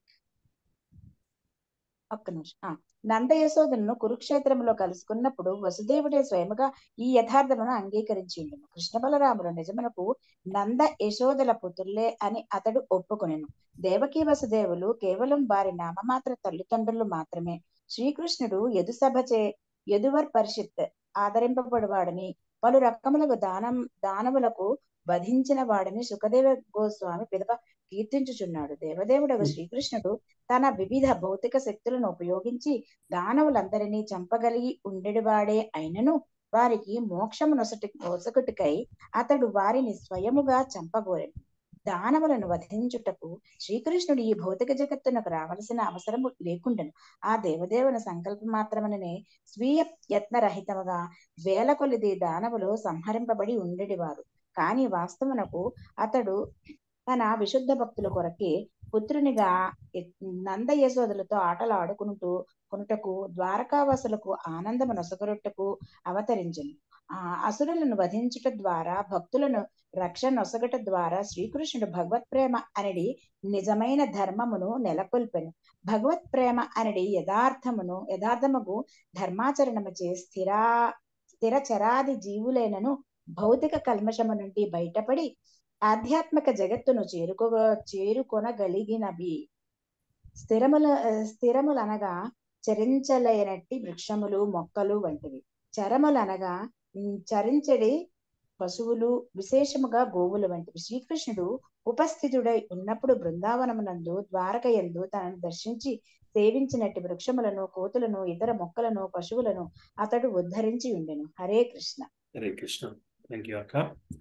ఒక్క నిమిషం ఆ, నంద యశోదలను కురుక్షేత్రంలో కలుసుకున్నప్పుడు వసుదేవుడే స్వయముగా ఈ యథార్థమును అంగీకరించిండు కృష్ణ బలరాముడు నిజమునకు నంద యశోదల పుత్రులే అని అతడు ఒప్పుకొనెను దేవకీ వసుదేవులు కేవలం వారి నామమాత్ర తల్లిదండ్రులు మాత్రమే శ్రీకృష్ణుడు యదుసభచే యదువర్ పరిషత్ ఆదరింపబడువాడని పలు రకములకు దానం దానములకు వధించిన వాడిని సుఖదేవ గోస్వామి పిదప కీర్తించుచున్నాడు దేవదేవుడగు శ్రీకృష్ణుడు తన వివిధ భౌతిక శక్తులను ఉపయోగించి దానవులందరినీ చంపగలిగి ఉండేవాడే అయినను వారికి మోక్షము నొసటి నొసగుటికై అతడు వారిని స్వయముగా చంపగోరెను దానవులను వధించుటకు శ్రీకృష్ణుడు ఈ భౌతిక జగత్తునకు రావలసిన అవసరము లేకుండెను ఆ దేవదేవుని సంకల్పం మాత్రమనే స్వీయ యత్నరహితముగా వేల కొలిది దానవులు సంహరింపబడి ఉండేవారు కానీ వాస్తవనకు అతడు తన విశుద్ధ భక్తుల కొరకే పుత్రునిగా నంద యశోదలతో ఆటలు ఆడుకుంటూ కొనుటకు ద్వారకావాసులకు ఆనందము నొసగొట్టుటకు అవతరించను ఆ అసురులను వధించుట ద్వారా భక్తులను రక్షణ నొసగట ద్వారా శ్రీకృష్ణుడు భగవత్ ప్రేమ అనడి నిజమైన ధర్మమును నెలకొల్పెను భగవత్ ప్రేమ అనడి యథార్థమును యథార్థముకు ధర్మాచరణముచే స్థిరా స్థిర చరాది జీవులైనను భౌతిక కల్మషము నుండి బయటపడి ఆధ్యాత్మిక జగత్తును చేరుకో చేరుకొనగలిగినవి స్థిరముల స్థిరములనగా చరించలేనట్టి వృక్షములు మొక్కలు వంటివి చరములనగా చరించడి పశువులు విశేషముగా గోవులు వంటివి శ్రీకృష్ణుడు ఉపస్థితుడై ఉన్నప్పుడు బృందావనమునందు ద్వారకయందు తనను దర్శించి సేవించినట్టు వృక్షములను కోతులను ఇతర మొక్కలను పశువులను అతడు ఉద్ధరించి ఉండెను హరే కృష్ణ హరే కృష్ణ థ్యాంక్ యూ అక్క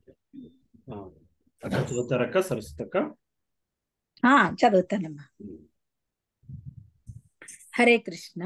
అక్క చదువుతారక్క సరస్వతి అక్క ఆ చదువుతానమ్మా హరే కృష్ణ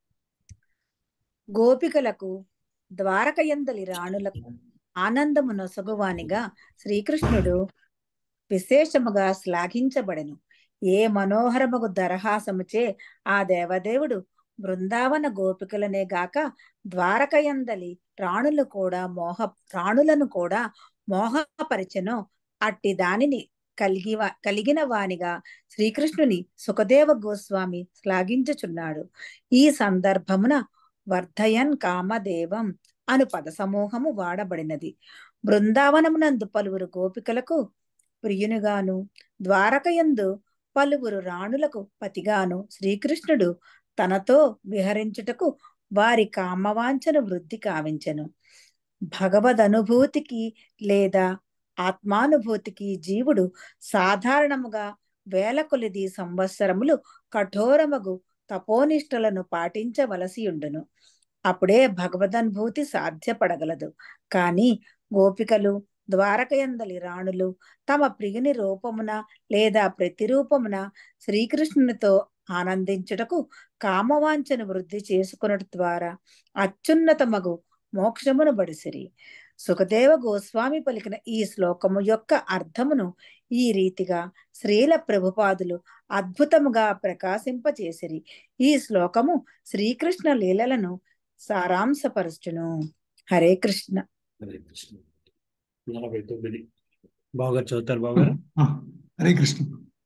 గోపికలకు ద్వారకయందలి రాణులకు ఆనందము నొసగువానిగా శ్రీకృష్ణుడు విశేషముగా శ్లాఘించబడెను ఏ మనోహరముగు దరహాసముచే ఆ దేవదేవుడు బృందావన గోపికలనే గాక ద్వారకయందలి రాణులు కూడా మోహ రాణులను కూడా మోహపరిచెను అట్టి దానిని కలిగి కలిగిన వానిగా శ్రీకృష్ణుని సుఖదేవ గోస్వామి శ్లాఘించుచున్నాడు ఈ సందర్భమున వర్ధయన్ కామదేవం అను పద సమూహము వాడబడినది బృందావనమునందు పలువురు గోపికలకు ప్రియునిగాను ద్వారకయందు పలువురు రాణులకు పతిగాను శ్రీకృష్ణుడు తనతో విహరించుటకు వారి కామవాంఛను వృద్ధి కావించెను భగవదనుభూతికి లేదా ఆత్మానుభూతికి జీవుడు సాధారణముగా వేల కొలిది సంవత్సరములు కఠోరమగు తపోనిష్టలను పాటించవలసి ఉండును అప్పుడే భగవదనుభూతి సాధ్యపడగలదు కానీ గోపికలు ద్వారకయందలి రాణులు తమ ప్రియుని రూపమున లేదా ప్రతిరూపమున శ్రీకృష్ణునితో ఆనందించుటకు కామవాంఛను వృద్ధి చేసుకున్నట ద్వారా అత్యున్నతమగు మోక్షమును బడిసిరి సుఖదేవ గోస్వామి పలికిన ఈ శ్లోకము యొక్క అర్థమును ఈ రీతిగా శ్రీల ప్రభుపాదులు అద్భుతముగా ప్రకాశింపచేసిరి ఈ శ్లోకము శ్రీకృష్ణ లీలలను సారాంశపరచును హరే కృష్ణ హరే కృష్ణ నలభై తొమ్మిది బాగా చదువుతారు బాగా హరే కృష్ణ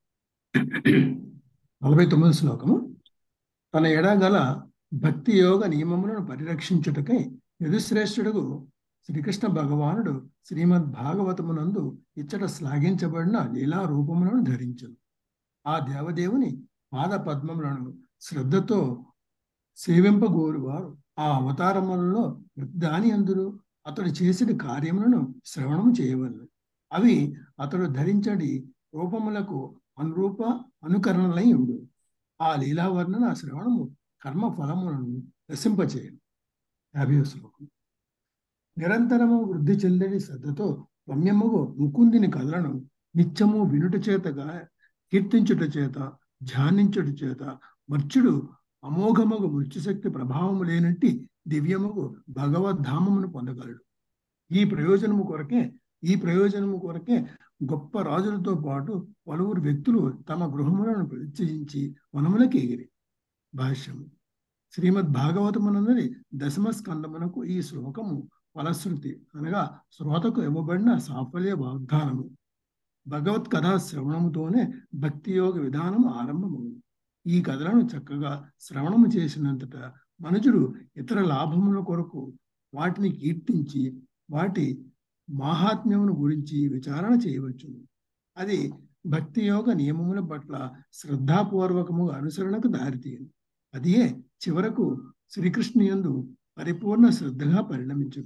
నలభై తొమ్మిది శ్లోకము తన ఎడగల భక్తి యోగ నియమములను పరిరక్షించుటకై యదుశ్రేష్ఠుడుగు శ్రీకృష్ణ భగవానుడు శ్రీమద్ భాగవతమునందు ఇచ్చట శ్లాఘించబడిన లీలా రూపములను ధరించను ఆ దేవదేవుని పాద పద్మములను శ్రద్ధతో సేవింపగోరువారు ఆ అవతారములలో దాని అందురు అతడు చేసిన కార్యములను శ్రవణము చేయవలను అవి అతడు ధరించడి రూపములకు అనురూప అనుకరణలై ఉండు ఆ లీలావర్ణన శ్రవణము కర్మ ఫలములను నశింపచేయను యాభై శ్లోకం నిరంతరము వృద్ధి చెందని శ్రద్ధతో రమ్యముగు ముకుందిని కథలను నిత్యము వినుట చేతగా కీర్తించుట చేత ధ్యానించుట చేత మర్చుడు అమోఘమగు మృత్యుశక్తి ప్రభావము లేనట్టి దివ్యముగు భగవద్ధామమును పొందగలడు ఈ ప్రయోజనము కొరకే ఈ ప్రయోజనము కొరకే గొప్ప రాజులతో పాటు పలువురు వ్యక్తులు తమ గృహములను పరిచయించి వనములకి ఎగిరి భాష్యము శ్రీమద్ భాగవతమునందరి దశమ స్కందమునకు ఈ శ్లోకము ఫలశ్రుతి అనగా శ్రోతకు ఇవ్వబడిన సాఫల్య వాగ్దానము భగవత్ కథా శ్రవణముతోనే భక్తి యోగ విధానం ఆరంభమవును ఈ కథలను చక్కగా శ్రవణము చేసినంతట మనుజుడు ఇతర లాభముల కొరకు వాటిని కీర్తించి వాటి మాహాత్మ్యమును గురించి విచారణ చేయవచ్చు అది భక్తి యోగ నియమముల పట్ల శ్రద్ధాపూర్వకముగా అనుసరణకు దారితీయను అదే చివరకు శ్రీకృష్ణ యందు పరిపూర్ణ శ్రద్ధగా పరిణమించదు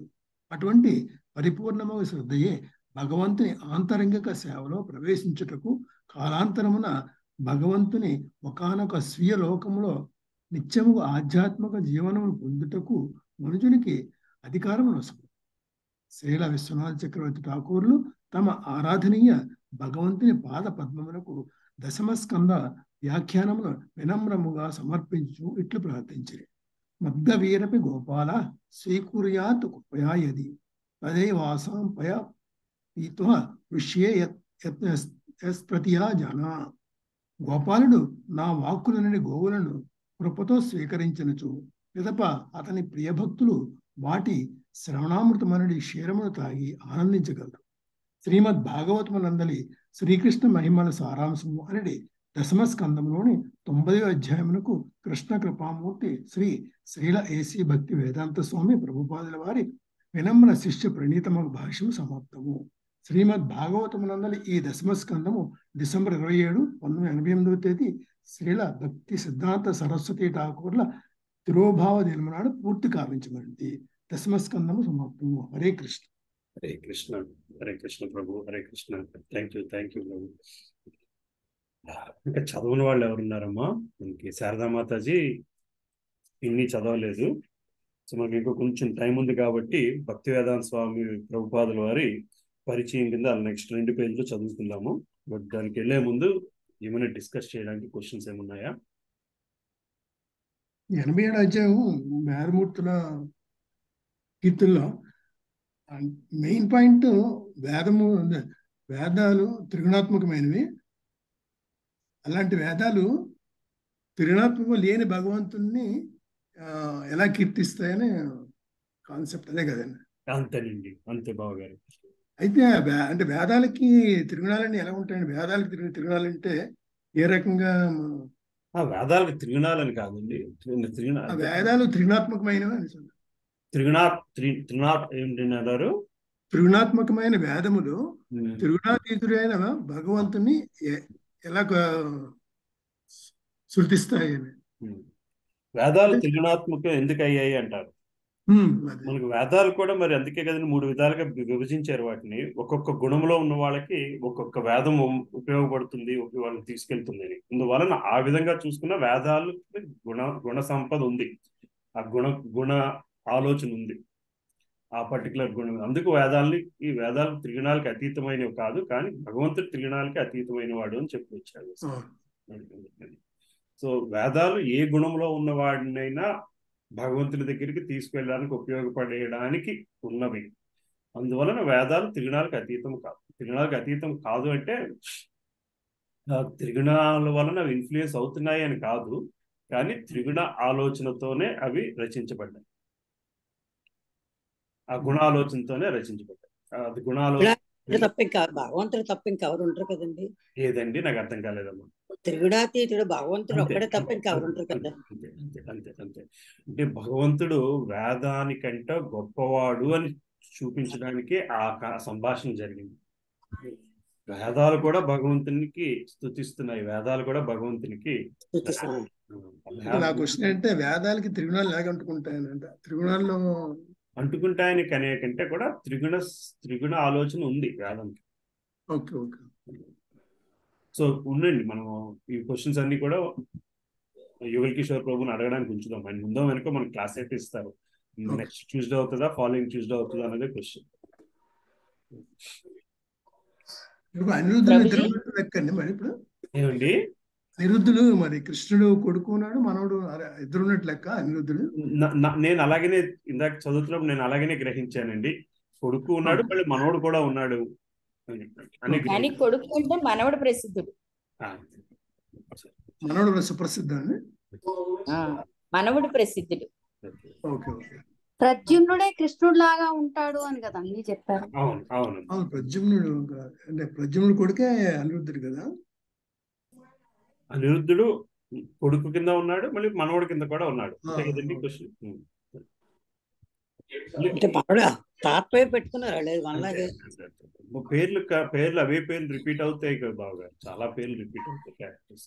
అటువంటి పరిపూర్ణమైన శ్రద్ధయే భగవంతుని ఆంతరంగిక సేవలో ప్రవేశించుటకు కాలాంతరమున భగవంతుని ఒకనొక స్వీయ లోకములో నిత్యము ఆధ్యాత్మిక జీవనమును పొందుటకు మనుషునికి అధికారం నొసగు శ్రీల విశ్వనాథ చక్రవర్తి ఠాకూర్లు తమ ఆరాధనీయ భగవంతుని పాద పద్మములకు దశమ స్కంద వ్యాఖ్యానమును వినమ్రముగా సమర్పించు ఇట్లు ప్రార్థించిరి మద్ద వీరపి గోపాల స్వీకుర్యాత్ కృపయా యది తదే వాసాం పయ పీత్వ విషయే యత్ప్రతియా జనా గోపాలుడు నా వాక్కులనని గోవులను కృపతో స్వీకరించినచు పిదప అతని ప్రియభక్తులు వాటి శ్రవణామృతమనడి క్షీరమును తాగి ఆనందించగలరు శ్రీమద్ భాగవతమునందలి శ్రీకృష్ణ మహిమల సారాంశము అనడి దశమ స్కందంలోని తొంభై అధ్యాయమునకు కృష్ణ కృపామూర్తి శ్రీ శ్రీల ఏసీ భక్తి వేదాంత స్వామి ప్రభుపాదుల వారి వినమ్ర శిష్య ప్రణీతమ భాష్యము సమాప్తము శ్రీమద్ భాగవతమునందలి ఈ దశమ స్కందము డిసెంబర్ ఇరవై ఏడు పంతొమ్మిది ఎనభై ఎనిమిదవ తేదీ శ్రీల భక్తి సిద్ధాంత సరస్వతి ఠాకూర్ల తిరోభావ దినమునాడు పూర్తి కావించబడింది దశమ స్కందము సమాప్తము హరే కృష్ణ హరే కృష్ణ హరే కృష్ణ ప్రభు Hare Krishna thank you thank you ప్రభు ఇంకా చదవని వాళ్ళు ఎవరున్నారమ్మా మనకి శారదా మాతాజీ ఇన్ని చదవలేదు సో మనకి ఇంకో కొంచెం టైం ఉంది కాబట్టి భక్తి వేదాంత స్వామి ప్రభుపాదుల వారి పరిచయం కింద నెక్స్ట్ రెండు పేజీలు చదువుకుందాము బట్ దానికి వెళ్ళే ముందు ఏమైనా డిస్కస్ చేయడానికి క్వశ్చన్స్ ఏమున్నాయా ఎనభై ఏడు అధ్యాయం వేదమూర్తుల కీర్తుల్లో మెయిన్ పాయింట్ వేదము వేదాలు త్రిగుణాత్మకమైనవి అలాంటి వేదాలు త్రిగుణాత్మకం లేని భగవంతుణ్ణి ఎలా కీర్తిస్తాయని కాన్సెప్ట్ అదే కదండి అంతేనండి అంతే బావగారు అయితే అంటే వేదాలకి త్రిగుణాలన్నీ ఎలా ఉంటాయండి వేదాలకి తిరిగి త్రిగుణాలంటే ఏ రకంగా ఆ వేదాలకు త్రిగుణాలని కాదండి త్రిగుణ వేదాలు త్రిగుణాత్మకమైనవి అని త్రిగుణా త్రి త్రిగుణా ఏంటి అన్నారు త్రిగుణాత్మకమైన వేదములు త్రిగుణాతీతుడైన భగవంతుని ఎలా శృతిస్తాయి అని వేదాలు త్రిగుణాత్మకం ఎందుకు అయ్యాయి అంటారు మనకు వేదాలు కూడా మరి అందుకే కదండి మూడు విధాలుగా విభజించారు వాటిని ఒక్కొక్క గుణంలో ఉన్న వాళ్ళకి ఒక్కొక్క వేదం ఉపయోగపడుతుంది వాళ్ళని తీసుకెళ్తుంది అని అందువలన ఆ విధంగా చూసుకున్న వేదాలు గుణ గుణ సంపద ఉంది ఆ గుణ గుణ ఆలోచన ఉంది ఆ పర్టికులర్ గుణం అందుకు వేదాలని ఈ వేదాలు త్రిగుణాలకి అతీతమైనవి కాదు కానీ భగవంతుడు త్రిగుణాలకి అతీతమైన వాడు అని చెప్పి వచ్చాడు సో వేదాలు ఏ గుణంలో ఉన్న వాడినైనా భగవంతుని దగ్గరికి తీసుకెళ్ళడానికి ఉపయోగపడేయడానికి ఉన్నవి అందువలన వేదాలు త్రిగుణాలకు అతీతం కాదు త్రిగుణాలకు అతీతం కాదు అంటే త్రిగుణాల వలన అవి ఇన్ఫ్లుయెన్స్ అవుతున్నాయి అని కాదు కానీ త్రిగుణ ఆలోచనతోనే అవి రచించబడ్డాయి ఆ గుణాలోచనతోనే రచించబడ్డాయి అది గుణాలోచన తప్ప ఇంకా భగవంతుడు తప్ప ఇంకెవరు ఉంటారు కదండి ఏదండి నాకు అర్థం కాలేదమ్మా త్రిగుణాతీతుడు భగవంతుడు ఒక్కడే తప్ప ఇంకెవరు ఉంటారు కదా అంతే అంతే అంతే అంతే అంటే భగవంతుడు వేదానికంటే గొప్పవాడు అని చూపించడానికి ఆ సంభాషణ జరిగింది వేదాలు కూడా భగవంతునికి స్థుతిస్తున్నాయి వేదాలు కూడా భగవంతునికి నా క్వశ్చన్ అంటే వేదాలకి త్రిగుణాలు ఎలాగ అంటుకుంటాయనంట త్రిగుణాల్లో అంటుకుంటాయని కనే కంటే కూడా త్రిగుణ త్రిగుణ ఆలోచన ఉంది వేదానికి ఓకే ఓకే సో ఉండండి మనం ఈ క్వశ్చన్స్ అన్ని కూడా యుగల్ కిషోర్ ప్రభుని అడగడానికి ఉంచుదాం ఆయన ముందో వెనుక మనకి క్లాస్ అయితే ఇస్తారు నెక్స్ట్ ట్యూస్డే అవుతుందా ఫాలోయింగ్ ట్యూస్డే అవుతుందా అనేది క్వశ్చన్ అనిరుద్ధులు ఇద్దరు ఉన్నట్టు లెక్కండి మరి ఇప్పుడు ఏమండి అనిరుద్ధులు మరి కృష్ణుడు కొడుకు ఉన్నాడు మనవడు ఇద్దరు ఉన్నట్టు లెక్క అనిరుద్ధులు నేను అలాగనే ఇందాక చదువుతున్నప్పుడు నేను అలాగనే గ్రహించానండి కొడుకు ఉన్నాడు మళ్ళీ మనవడు కూడా ఉన్నాడు కానీ కొడుకు అంటే మనవడు ప్రసిద్ధుడు మనవడు సుప్రసిద్ధ అండి మనవడు ప్రసిద్ధుడు ఓకే ఓకే ప్రద్యుమ్నుడే కృష్ణుడు లాగా ఉంటాడు అని కదా అన్ని చెప్పారు అవును అవును అవును ప్రద్యుమ్నుడు అంటే ప్రద్యుమ్నుడు కొడుకే అనిరుద్ధుడు కదా అనిరుద్ధుడు కొడుకు కింద ఉన్నాడు మళ్ళీ మనవడు కింద కూడా ఉన్నాడు అంతే కదండి క్వశ్చన్ అంటే మనోడు తాత పేరు పెట్టుకున్నారు లేదు మనలాగే పేర్లు పేర్లు అవే పేర్లు రిపీట్ అవుతాయి కదా బాగా చాలా పేర్లు రిపీట్ అవుతాయి క్యారెక్టర్స్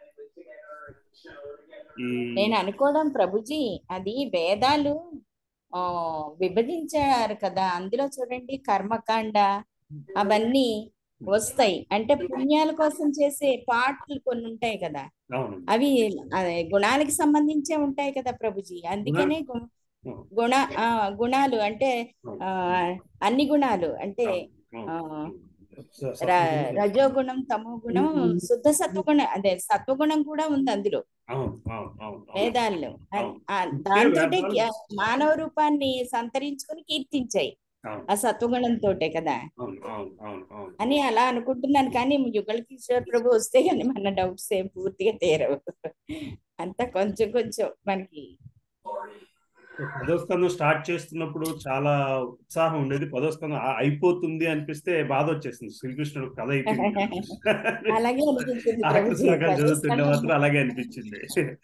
నేను అనుకోవడం ప్రభుజీ అది వేదాలు ఆ విభజించారు కదా అందులో చూడండి కర్మకాండ అవన్నీ వస్తాయి అంటే పుణ్యాల కోసం చేసే పాటలు కొన్ని ఉంటాయి కదా అవును అవి అదే గుణాలకి సంబంధించే ఉంటాయి కదా ప్రభుజీ అందుకనే గు- గుణ ఆ గుణాలు అంటే ఆ అన్ని గుణాలు అంటే ఆ ర- రజోగుణం తమో గుణం శుద్ధ సత్వగుణం అదే సత్వగుణం కూడా ఉంది అందులో అవును అవును అవును అవును వేదాల్లో అవును. దాంతో వేదాలు- మానవ రూపాన్ని సంతరించుకొని కీర్తించాయి అవును ఆ సత్వగుణంతో కదా అవును అవును అవును అవును అని అలా అనుకుంటున్నాను కానీ యుగల కిషోర్ ప్రభు వస్తే కానీ మన డౌట్స్ ఏం పూర్తిగా తీరవు అంతా కొంచెం కొంచెం మనకి పదో స్కందం స్టార్ట్ చేస్తున్నప్పుడు చాలా ఉత్సాహం ఉండేది పదో స్కందం ఆ- అయిపోతుంది అనిపిస్తే బాధ వచ్చేసింది శ్రీకృష్ణుడు కథ అయిపోయింది అలాగే అనిపించింది ఆఖరి ప్రభుజీ శ్లోకాలు పదో చదువుతుండే స్కందం మాత్రం అలాగే అనిపించింది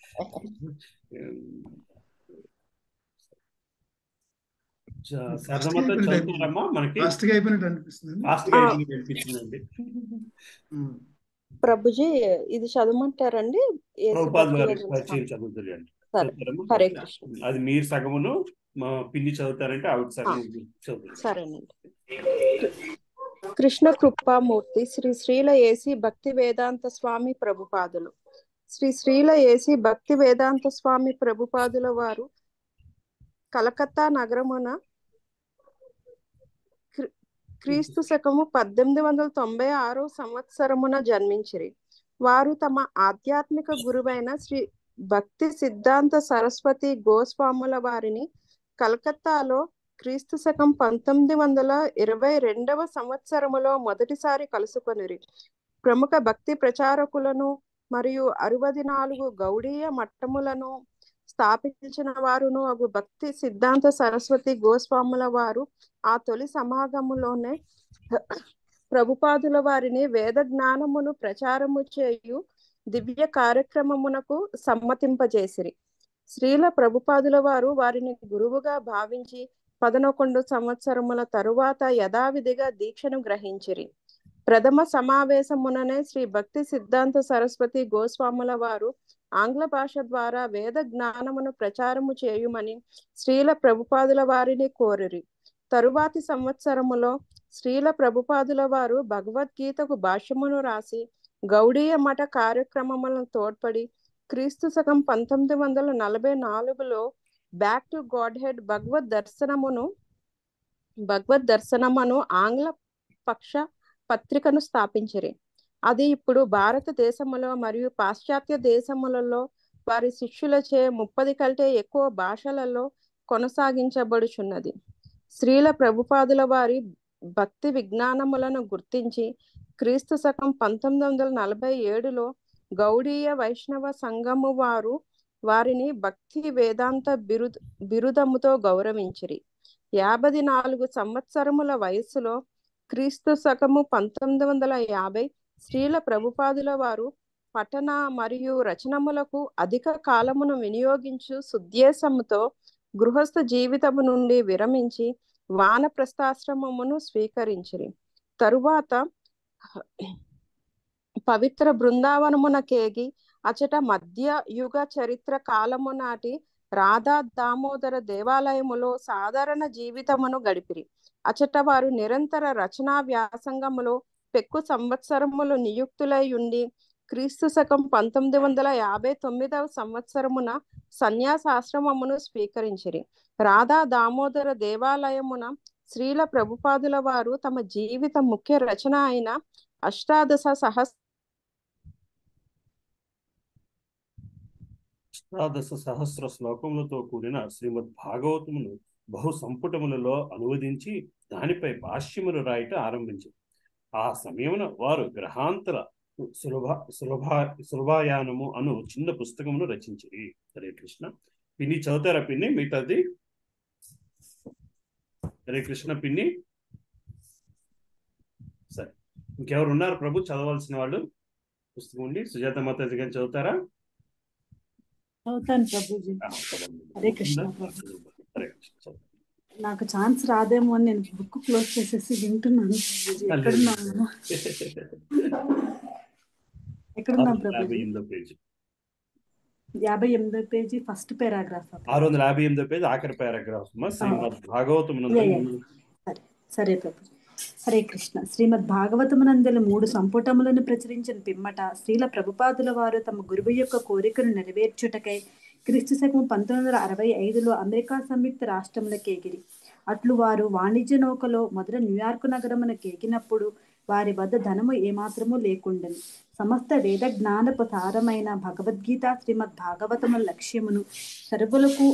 చ- శారదమాత చదువుతారమ్మా మనకి ఫాస్ట్ గా అయిపోయినట్టు అనిపిస్తుంది ఫాస్ట్ గా అయిపోయింది అనిపించిందండి ప్రభుజీ ఇది చదవమంటారండి యేసు ప్రభుపాద్ భక్తి గారి వేదాంత పరిచయం స్వామి. చదువుతారండి సరే చదువుతారమ్మా హరే కృష్ణ అది మీరు సగమును మా పిన్ని చదువుతారంటే ఆవిడ సగం చదువుతారు సరేనండి కృష్ణ కృపామూర్తి శ్రీ శ్రీల ఏసి భక్తి వేదాంత స్వామి ప్రభుపాదులు శ్రీ శ్రీల ఏసి భక్తి వేదాంత స్వామి ప్రభుపాదుల వారు కలకత్తా నగరమున క్రీ- క్రీస్తు శకము పద్దెనిమిది వందల తొంభై ఆరో సంవత్సరమున జన్మించిరి వారు తమ ఆధ్యాత్మిక గురువైన శ్రీ భక్తి సిద్ధాంత సరస్వతి గోస్వాముల వారిని కలకత్తాలో క్రీస్తు శకం పంతొమ్మిది వందల ఇరవై రెండవ సంవత్సరములో మొదటిసారి కలుసుకొనిరి ప్రముఖ భక్తి ప్రచారకులను మరియు అరవది నాలుగు గౌడీయ మట్టములను స్థాపించిన వారును అగు భక్తి సిద్ధాంత సరస్వతి గోస్వాముల వారు ఆ తొలి సమాగములోనే ప్రభుపాదుల వారిని వేద జ్ఞానమును ప్రచారము చేయు దివ్య కార్యక్రమమునకు సమ్మతింపజేసిరి శ్రీల ప్రభుపాదుల వారు వారిని గురువుగా భావించి పదనొకొండు సంవత్సరముల తరువాత యథావిధిగా దీక్షను గ్రహించిరి ప్రథమ సమావేశముననే శ్రీ భక్తి సిద్ధాంత సరస్వతి గోస్వాముల వారు ఆంగ్ల భాష ద్వారా వేద జ్ఞానమును ప్రచారము చేయుమని శ్రీల ప్రభుపాదుల వారిని కోరిరి తరువాతి సంవత్సరములో శ్రీల ప్రభుపాదుల వారు భగవద్గీతకు భాష్యమును రాసి గౌడీయ మఠ కార్యక్రమములను తోడ్పడి క్రీస్తు శకం పంతొమ్మిది వందల నలభై నాలుగులో బ్యాక్ టు గాడ్ హెడ్ భగవద్ దర్శనమును భగవద్ దర్శనమును ఆంగ్ల పక్ష పత్రికను స్థాపించిరి అది ఇప్పుడు భారతదేశములో మరియు పాశ్చాత్య దేశములలో వారి శిష్యులచే ముప్పది కంటే ఎక్కువ భాషలలో కొనసాగించబడుచున్నది శ్రీల ప్రభుపాదుల వారి భక్తి విజ్ఞానములను గుర్తించి క్రీస్తు శకం పంతొమ్మిది వందల నలభై ఏడులో గౌడీయ వైష్ణవ సంఘము వారు వారిని భక్తి వేదాంత బిరుద బిరుదముతో గౌరవించిరి యాభై నాలుగు సంవత్సరముల వయస్సులో క్రీస్తు శకము పంతొమ్మిది వందల యాభై శ్రీల ప్రభుపాదుల వారు పఠన మరియు రచనములకు అధిక కాలమును వినియోగించు సుద్దేశముతో గృహస్థ జీవితము నుండి విరమించి వానప్రస్థాశ్రమమును స్వీకరించిరి తరువాత పవిత్ర బృందావనమునకేగి అచట మధ్య యుగ చరిత్ర కాలము నాటి రాధా దామోదర దేవాలయములో సాధారణ జీవితమును గడిపిరి అచట వారు నిరంతర రచనా వ్యాసంగములో పెక్కు సంవత్సరములు నియుక్తులై ఉండి క్రీస్తు శకం పంతొమ్మిది వందల యాభై తొమ్మిదవ సంవత్సరమున సన్యాసాశ్రమమును స్వీకరించిరి రాధా దామోదర దేవాలయమున శ్రీల ప్రభుపాదుల వారు తమ జీవిత ముఖ్య రచన అయిన అష్టాదశ సహస్ అష్టాదశ సహస్ర శ్లోకములతో కూడిన శ్రీమద్ భాగవతమును బహు సంపుటములలో అనువదించి దానిపై భాష్యములు రాయట ఆరంభించారు ఆ సమయమున వారు గ్రహాంతర సులభ సులభ సులభాయానము అను చిన్న పుస్తకమును రచించిరి హరే కృష్ణ పిన్ని చదువుతారా పిన్ని మిగతాది హరే కృష్ణ పిన్ని సరే ఇంకెవరు ఉన్నారు ప్రభు చదవాల్సిన వాళ్ళు పుస్తకం ఉండి సుజాత మాతాజీ గారు చదువుతారా చదువుతాను ప్రభుజీ ఆ, చదవండి. హరే కృష్ణ ప్రభు హరే కృష్ణ చదవండి. నాకు ఛాన్స్ రాదేమో అని నేను బుక్ క్లోజ్ చేసేసి వింటున్నాను ప్రభుజీ ఎక్కడున్నాం మనం ఎక్కడున్నాం యాభై ప్రభుజీ ఎనిమిదో పేజీ యాభై ఎనిమిదో పేజీ ఫస్ట్ పారాగ్రాఫ్ ఆరు వందల యాభై ఎనిమిదో పేజ్ ఆఖరి పారాగ్రాఫ్ అమ్మా శ్రీమద్ భాగవతం యా, యా. సరే సరే ప్రభు హరే కృష్ణ శ్రీమద్ భాగవతమునందల మూడు సంపుటములను ప్రచురించిన పిమ్మట శ్రీల ప్రభుపాదుల వారు తమ గురువు యొక్క కోరికను నెరవేర్చుటకై క్రీస్తు శకం పంతొమ్మిది వందల అరవై ఐదులో అమెరికా సంయుక్త రాష్ట్రములకు ఎగిరి అట్లు వారు వాణిజ్య నౌకలో మొదట న్యూయార్క్ నగరమునకు ఎగినప్పుడు వారి వద్ద ధనము ఏమాత్రము లేకుండెను సమస్త వేద జ్ఞానపు సారమైన భగవద్గీత శ్రీమద్ భాగవతముల లక్ష్యమును సర్వులకు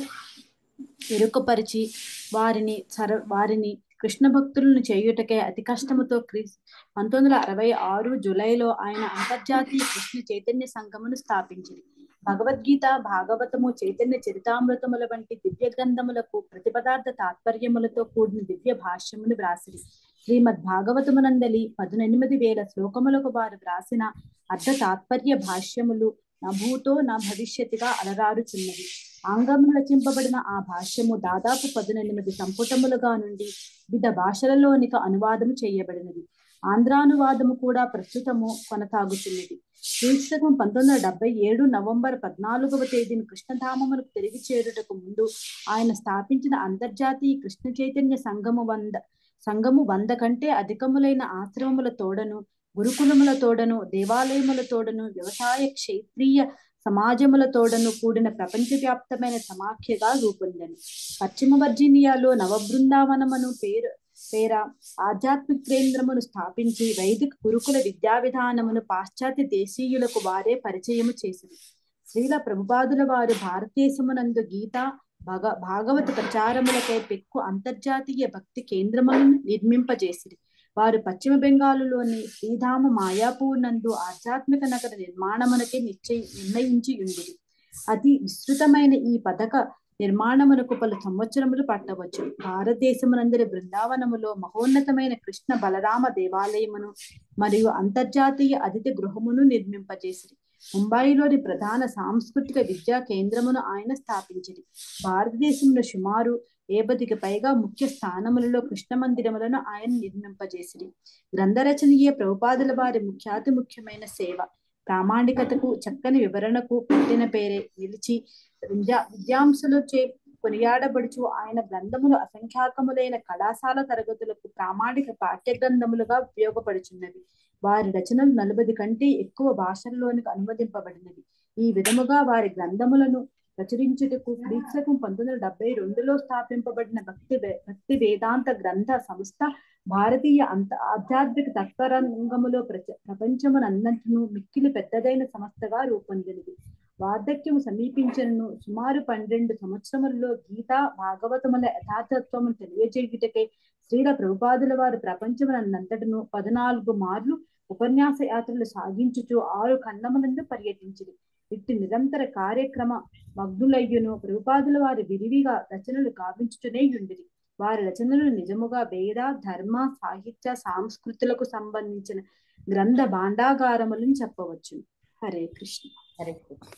ఎరుకపరిచి వారిని సర వారిని కృష్ణ భక్తులను చేయుటకే అతి కష్టముతో క్రీస్ పంతొమ్మిది వందల అరవై ఆరు జూలైలో ఆయన అంతర్జాతీయ కృష్ణ చైతన్య సంఘమును స్థాపించింది భగవద్గీత భాగవతము చైతన్య చరితామృతముల వంటి దివ్య గ్రంథములకు ప్రతిపదార్థ తాత్పర్యములతో కూడిన దివ్య భాష్యమును వ్రాసిరి శ్రీమద్ భాగవతమునందలి పదునెనిమిది వేల శ్లోకములకు వారు వ్రాసిన అర్ధ తాత్పర్య భాష్యములు నా భూతో నా భవిష్యత్తుగా అలరారుచున్నది ఆంగ్లంలో రచింపబడిన ఆ భాష్యము దాదాపు పదునెనిమిది సంపుటములుగా నుండి వివిధ భాషలలోనికి అనువాదము చేయబడినది ఆంధ్రానువాదము కూడా ప్రస్తుతము కొనసాగుతున్నది క్రీస్తకం పంతొమ్మిది వందల డెబ్బై ఏడు నవంబర్ పద్నాలుగవ తేదీన కృష్ణధామములకు తిరిగి చేరుటకు ముందు ఆయన స్థాపించిన అంతర్జాతీయ కృష్ణ చైతన్య సంఘము వంద సంఘము వంద కంటే అధికములైన ఆశ్రమముల తోడను గురుకులముల తోడను దేవాలయముల తోడను వ్యవసాయ క్షేత్రీయ సమాజముల తోడను కూడిన ప్రపంచవ్యాప్తమైన సమాఖ్యగా రూపొందను పశ్చిమ వర్జీనియాలో నవబృందావనమును పేరు పేర ఆధ్యాత్మిక కేంద్రమును స్థాపించి వైదిక గురుకుల విద్యా విధానమును పాశ్చాత్య దేశీయులకు వారే పరిచయము చేసింది శ్రీల ప్రభుపాదుల వారు భారతదేశమునందు గీత భగ భాగవత ప్రచారములకై పెక్కు అంతర్జాతీయ భక్తి కేంద్రములను నిర్మింపజేసిరి వారు పశ్చిమ బెంగాలులోని శ్రీధామ మాయాపూర్ నందు ఆధ్యాత్మిక నగర నిర్మాణమునకే నిశ్చయి నిర్ణయించి ఉండిరి అతి విస్తృతమైన ఈ పథక నిర్మాణమునకు పలు సంవత్సరములు పట్టవచ్చు భారతదేశమునందరి బృందావనములో మహోన్నతమైన కృష్ణ బలరామ దేవాలయమును మరియు అంతర్జాతీయ అతిథి గృహమును నిర్మింపజేసిరి ముంబైలోని ప్రధాన సాంస్కృతిక విద్యా కేంద్రమును ఆయన స్థాపించింది భారతదేశంలో సుమారు ఏబదికి పైగా ముఖ్య స్థానములలో కృష్ణ మందిరములను ఆయన నిర్మింపజేసిరి గ్రంథరచనీయ ప్రభుపాదుల వారి ముఖ్యాతి ముఖ్యమైన సేవ ప్రామాణికతకు చక్కని వివరణకు పెట్టిన పేరే నిలిచి విద్యా విద్యాంసులచే కొనియాడబడుచు ఆయన గ్రంథములు అసంఖ్యాకములైన కళాశాల తరగతులకు ప్రామాణిక పాఠ్య గ్రంథములుగా ఉపయోగపడుచున్నవి వారి రచనలు నలభై కంటే ఎక్కువ భాషల్లోనికి అనువదింపబడినవి ఈ విధముగా వారి గ్రంథములను ప్రచురించుటకు క్రీస్తకం పంతొమ్మిది వందల డెబ్బై రెండులో స్థాపింపబడిన భక్తి వే- భక్తి వేదాంత గ్రంథ సంస్థ భారతీయ అంత ఆధ్యాత్మిక తత్వరంగములో ప్రచ ప్రపంచమునంతను మిక్కిలి పెద్దదైన సంస్థగా రూపొందినది వార్ధక్యము సమీపించను సుమారు పన్నెండు సంవత్సరములలో గీత భాగవతముల యథార్థత్వమును తెలియజేయుటకై శ్రీల ప్రభుపాదుల వారు ప్రపంచమునంతటను పద్నాలుగు మార్లు ఉపన్యాస యాత్రలు సాగించుచు ఆరు ఖండములందు పర్యటించింది ఇట్టి నిరంతర కార్యక్రమ మగ్నులయ్యును ప్రభుపాదుల వారి విరివిగా రచనలు గావించుటూనే ఉండిరి వారి రచనలు నిజముగా వేద ధర్మ సాహిత్య సాంస్కృతులకు సంబంధించిన గ్రంథ భాండాగారములను చెప్పవచ్చు హరే కృష్ణ హరే కృష్ణ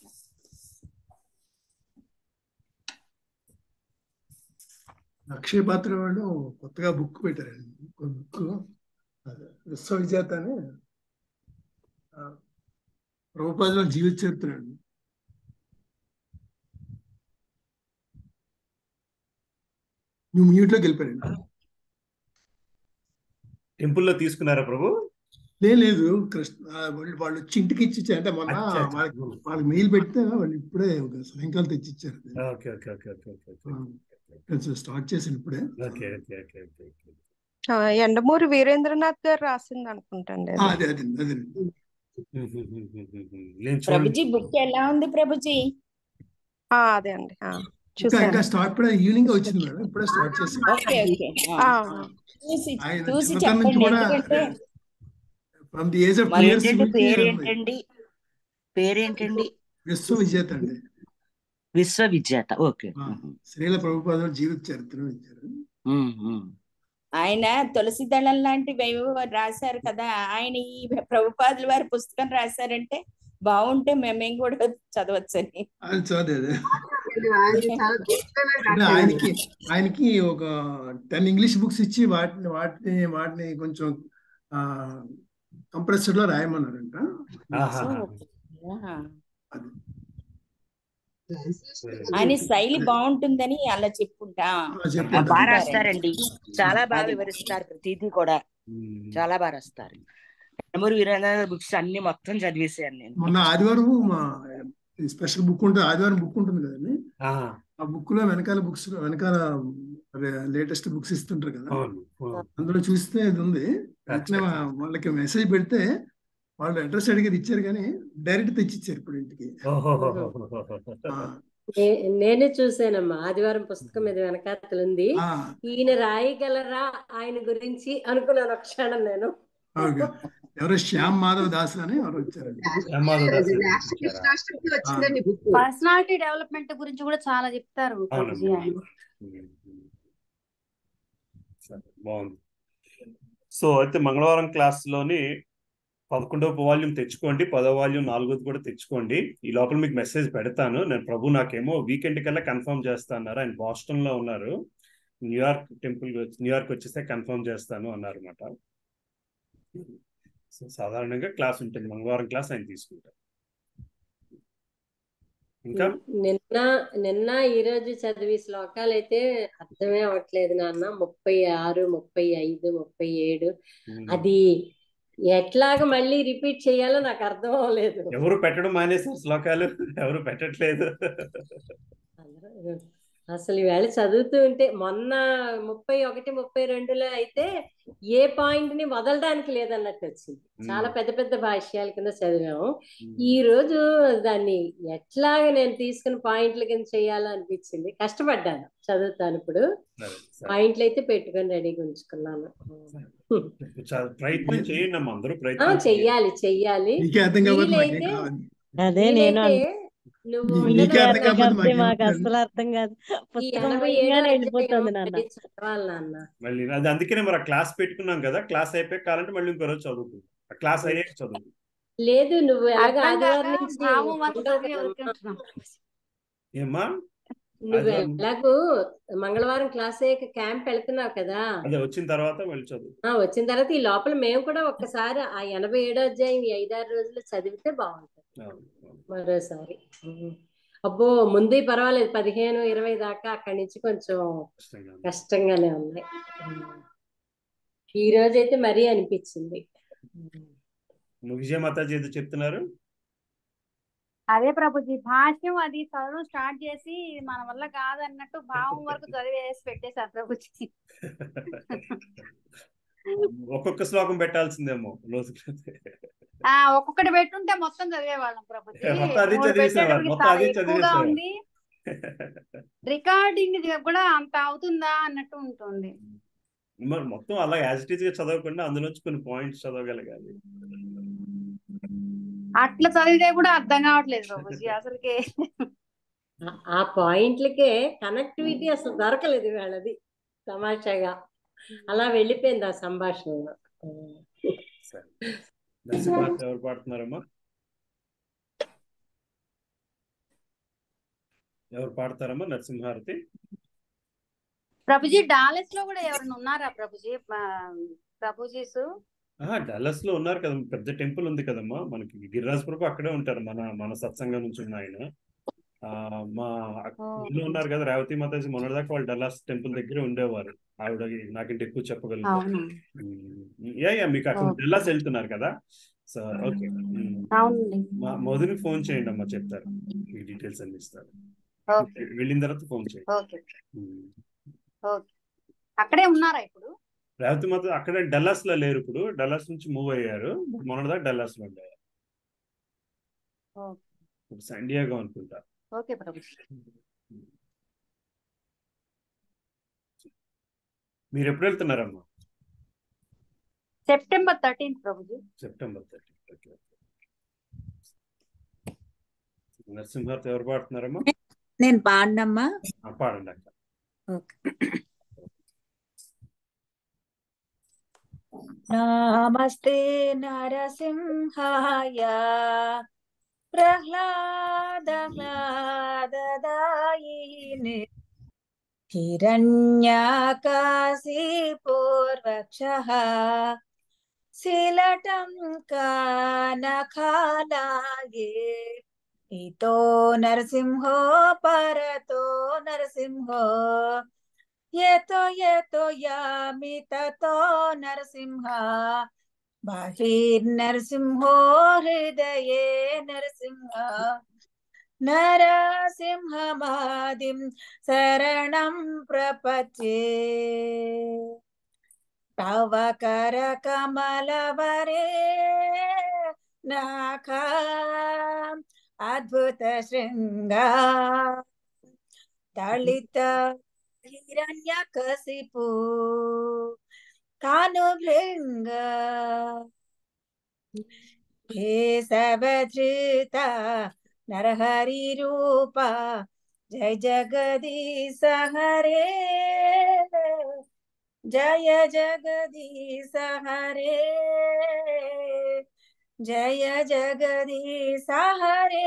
అక్షయ పాత్ర వాళ్ళు కొత్తగా బుక్ పెట్టారండి ఒక బుక్ విశ్వవిజేత అని ఆ, ప్రభుపాదుల జీవిత చరిత్ర అండి నువ్వు మ్యూట్లోకి వెళ్ళిపోయారండి టెంపుల్లో తీసుకున్నారా ప్రభు లేదు లేదు కృష్ణ ఆ, వాళ్ళు వాళ్ళు వచ్చి ఇంటికి ఇచ్చి ఇచ్చారు. అంటే మొన్న అచ్చా, అచ్చా. వాళ్ళకి వాళ్ళకి మెయిల్ పెడితే వాళ్ళు ఇప్పుడే ఒక సాయంకాలం తెచ్చి ఇచ్చారు okay okay okay okay okay okay కొంచెం స్టార్ట్ చేసిన ఇప్పుడే okay okay okay okay okay ఆ, ఎండమూరి వీరేంద్రనాథ్ గారు రాసింది అనుకుంటండి ఆ, అది. అదే అదే అదే నేను ప్రభుజీ చూడండి బుక్ ఎలా ఉంది ప్రభుజీ ఆ, అదే అండి ఆ, ఇంకా ఇంకా చూశాను స్టార్ట్ ఇప్పుడే ఈవినింగ్ వచ్చింది మేడం ఇప్పుడే స్టార్ట్ చేసి ఓకే ఓకే ఆ, చూసి ఆయన చూసి చిన్నతనం నుంచి చెప్పండి కూడా ఎందుకంటే from the age of two మరి ఇయర్స్ ఏంటండి నుంచి పేరేంటండి పేరేంటండి విశ్వ విజేత అండి విశ్వవిజేత ఓకే ఆ, శ్రీల ప్రభుపాదుల జీవిత చరిత్ర ఇచ్చారు ఆయన తులసి దళం లాంటివి ఏవో రాశారు కదా ఆయన ఈ ప్రభుపాదుల వారి పుస్తకం రాశారంటే బాగుంటే మేమేం కూడా చదవచ్చని అది చదివే ఆయన చాలా గొప్పగా అంటే రాశారు ఆయనకి ఆయనకి ఒక టెన్ ఇంగ్లీష్ బుక్స్ ఇచ్చి వాటిని వాటిని వాటిని కొంచెం కంప్రెస్డ్ లో రాయమన్నారంట సో ఆహాహా. ఆహా. ఆయన శైలి బాగుంటుందని అలా చెప్పుకుంటా ఆ, బాగా రాస్తారండి చాలా బాగా వివరిస్తారు ప్రతిదీ కూడా చాలా బాగా రాస్తారు నెమరు వీరేంద్ర బుక్స్ అన్ని మొత్తం చదివేసాను నేను మొన్న ఆదివారం మా స్పెషల్ బుక్ ఉంటుంది ఆదివారం బుక్ ఉంటుంది కదండి ఆ బుక్ లో వెనకాల బుక్స్ వెనకాల లేటెస్ట్ బుక్స్ ఇస్తుంటారు కదా అందులో చూస్తే ఇది ఉంది అట్లా వాళ్ళకి మెసేజ్ పెడితే వాళ్ళు అడ్రస్ అడిగేది ఇచ్చారు కానీ డైరెక్ట్ తెచ్చి ఇచ్చారు ఇప్పుడు ఇంటికి ఆ, నే- నేనే చూసానమ్మా ఆదివారం పుస్తకం మీద వెనకాతలు ఉంది ఆ, ఈయన రాయగలరా ఆయన గురించి అనుకున్నాను ఒక క్షణం నేను ఓకే. ఎవరో శ్యామ్ మాధవ్ దాస్ అని ఎవరు వచ్చారండి కృష్ణాష్టమికి వచ్చిందండి బుక్ పర్సనాలిటీ డెవలప్మెంట్ గురించి కూడా చాలా చెప్తారు ప్రభుజీ అవునండి ఆయన సరే బాగుంది సో అయితే మంగళవారం క్లాస్ లోని పదకొండవ వాల్యూమ్ తెచ్చుకోండి పదో వాల్యూమ్ నాలుగోది కూడా తెచ్చుకోండి ఈ లోపల మీకు మెసేజ్ పెడతాను నేను ప్రభు నాకేమో వీకెండ్ కల్లా కన్ఫర్మ్ చేస్తా అన్నారు ఆయన బాస్టన్ లో ఉన్నారు న్యూయార్క్ టెంపుల్ న్యూయార్క్ వచ్చేస్తే కన్ఫర్మ్ చేస్తాను అన్నారు అనమాట సో సాధారణంగా క్లాస్ ఉంటుంది మంగళవారం క్లాస్ ఆయన తీసుకుంటారు ఇంకా నిన్న నిన్న ఈ రోజు చదివి శ్లోకాలు అయితే అర్థమే అవ్వట్లేదు నాన్న ముప్పై ఆరు ముప్పై ఐదు ముప్పై ఏడు అది ఎట్లాగ మళ్ళీ రిపీట్ చేయాలో నాకు అర్థం అవ్వలేదు ఎవరు పెట్టడం మానేశారు శ్లోకాలు ఎవరు పెట్టట్లేదు అసలు ఈవేళ చదువుతూ ఉంటే మొన్న ముప్పై ఒకటి ముప్పై రెండులో అయితే ఏ పాయింట్ ని వదలడానికి లేదన్నట్టు వచ్చింది చాలా పెద్ద పెద్ద భాష్యాల కింద చదివాము ఈ రోజు దాన్ని ఎట్లాగ నేను తీసుకుని పాయింట్ల కింద చేయాలో అనిపించింది కష్టపడ్డాను చదువుతాను ఇప్పుడు పాయింట్లు అయితే పెట్టుకొని రెడీగా ఉంచుకున్నాను చా- ప్రయత్నం చేయండి అమ్మా అందరూ ఆ ప్రయత్నం చేయండి చెయ్యాలి చెయ్యాలి నీకే అర్థం కాకపోతే మాకేం వీలైతే కావాలి అదే నేను వీలైతే నువ్వు నీ- నీకే ఉండదు అర్థం కాకపోతే అర్థం మాకేం మాకు అర్థం అస్సలు అర్థం కాదు ఈ పుస్తకం ఎనభై ఏడో పోయింగానే అధ్యాయం వెళ్ళిపోతుంది నాన్న మళ్ళీ చదవాలి నాన్న మళ్ళీ అది అందుకనే మరి ఆ క్లాస్ పెట్టుకున్నాం కదా క్లాస్ అయిపోయి కావాలంటే మళ్ళీ ఇంకో రోజు చదువుకుందాం ఆ క్లాస్ అయ్యాక చదువు లేదు నువ్వు ఎలాగ అర్థం కాక ఆదివారం నుంచి భావం వరకు ఉండవు చదివి కదమ్మా ఊరుకుంటున్నాం ఏమ్మా నువ్వు అదే ఎలాగూ మంగళవారం క్లాస్ అయ్యాక క్యాంప్ వెళ్తున్నావు కదా అదే వచ్చిన తర్వాత మళ్ళీ చదువు ఆ వచ్చిన తర్వాత ఈ లోపల మేము కూడా ఒక్కసారి ఆ ఎనభై ఏడో అధ్యాయం ఈ ఐదారు రోజులు చదివితే బాగుంటుంది అవును, అవును. మరోసారి ఉమ్. అబ్బో ముందు పర్వాలేదు పదిహేను ఇరవై దాకా అక్కడి నుంచి కొంచెం కష్టంగా ఉంది. కష్టంగానే ఉన్నాయి ఉమ్. ఈ రోజు అయితే మరీ అనిపించింది నువ్వు విజయ మాతాజీ ఏదో చెప్తున్నారు అదే ప్రభుజీ భాష్యం అది చదవడం స్టార్ట్ చేసి మన వల్ల కాదన్నట్టు భావం వరకు చదివేసి పెట్టేశారు ప్రభుజీ ఒక్కొక్క శ్లోకం పెట్టాల్సిందేమో రోజుకి ఆ ఒక్కొక్కటి పెట్టుంటే మొత్తం చదివేవాళ్ళం ప్రభుజీ మొత్తం అది మూడు చదివేసేవారు పెట్టేటప్పటికి మొత్తం చాలా అది ఎక్కువగా చదివేసేవారు ఉంది రికార్డింగ్ కూడా అంత అవుతుందా అన్నట్టు ఉంటుంది మరి మొత్తం అలా యాజ్ ఇట్ ఈస్ గా చదవకుండా అందులోంచి కొన్ని పాయింట్స్ చదవగలగాలి అట్లా చదివితే కూడా అర్థం కావట్లేదు ప్రభుజీ అసలుకి ఆ- ఆ పాయింట్లకే కనెక్టివిటీ అసలు దొరకలేదు వాళ్ళది తమాషాగా అలా వెళ్ళిపోయింది ఆ సంభాషణలో సరే నరసింహార్తి ఎవరు పాడుతున్నారమ్మా ఎవరు పాడతారమ్మా నరసింహారతి ప్రభుజీ డాలెస్ లో కూడా ఎవరైనా ఉన్నారా ప్రభుజీ ఆ, ప్రభుజీస్ ఆహా డల్లస్ లో ఉన్నారు కదా పెద్ద టెంపుల్ ఉంది కదమ్మా మనకి గిరిరాజ్ ప్రభు అక్కడే ఉంటారు మన మన సత్సంగం నుంచి ఉన్న ఆయన ఆ మా ఇంట్లో ఉన్నారు కదా రేవతి మాతాజీ మొన్నటిదాకా వాళ్ళు డల్లాస్ టెంపుల్ దగ్గరే ఉండేవారు ఆవిడ నాకంటే ఎక్కువ చెప్పగలుగుతారు అవును ఉమ్, యా యా మీకు అక్కడ ఓకే. డల్లాస్ వెళ్తున్నారు కదా సో ఓకే ఉమ్. అవునండి మా మధుని ఫోన్ చేయండి అమ్మా చెప్తారు ఈ డీటెయిల్స్ అన్ని ఇస్తారు ఓకే వెళ్ళిన తర్వాత ఫోన్ చేయండి ఓకే ఉమ్. ఓకే అక్కడే ఉన్నారా ఇప్పుడు రేవతి మాత అక్కడ డల్లాస్ లో లేరు ఇప్పుడు డల్లాస్ నుంచి మూవ్ అయ్యారు మొన్నటిదాకా డల్లాస్ లో ఉండేవారు ఓకే ఇప్పుడు శాండియాగో అనుకుంటా ఓకే ప్రభుజీ మీరు ఎప్పుడు వెళ్తున్నారమ్మా సెప్టెంబర్ థర్టీన్త్ ప్రభుజీ సెప్టెంబర్ థర్టీ ఓకే నరసింహార్తి ఎవరు పాడుతున్నారమ్మా నేను పాడినమ్మా ఆ, పాడండి అక్క ఓకే నమస్తే నరసింహాయ ప్రహ్లాదహ్లాదదాయినే హిరణ్యాకాశీపూర్వక్షः శిలటం కానఖాలాయే ఇతో నరసింహో పరతో నరసింహో ఏతో ఏతో యామి తతో నరసింహ బాహిర్నరసింహో హృదయే నరసింహ నరసింహమాదిం శరణం ప్రపచే తవ కర కమలవరే నాఖ అద్భుత శృంగ దళిత హిరణ్య కసిపు కాను భృంగ కేశవధృత నరహరి రూప జయ జగదీశ హరే జయ జగదీశ హరే జయ జగదీశ హరే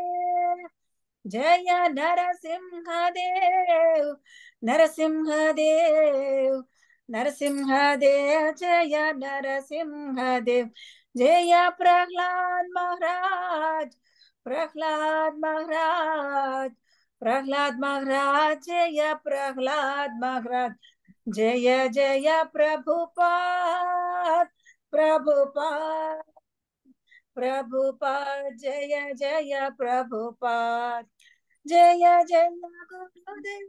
జయ నరసింహదేవ్ నరసింహదేవ్ నరసింహదేవ్ జయ నరసింహదేవ్ జయ ప్రహ్లాద్ మహారాజ్ ప్రహ్లాద్ మహారాజ్ ప్రహ్లాద్ మహారాజ్ జయ ప్రహ్లాద్ మహారాజ్ జయ జయ ప్రభుపాద్ ప్రభుపాద్ ప్రభుపాద్ జయ జయ ప్రభుపాద్ జయ జయ గురుదేవ్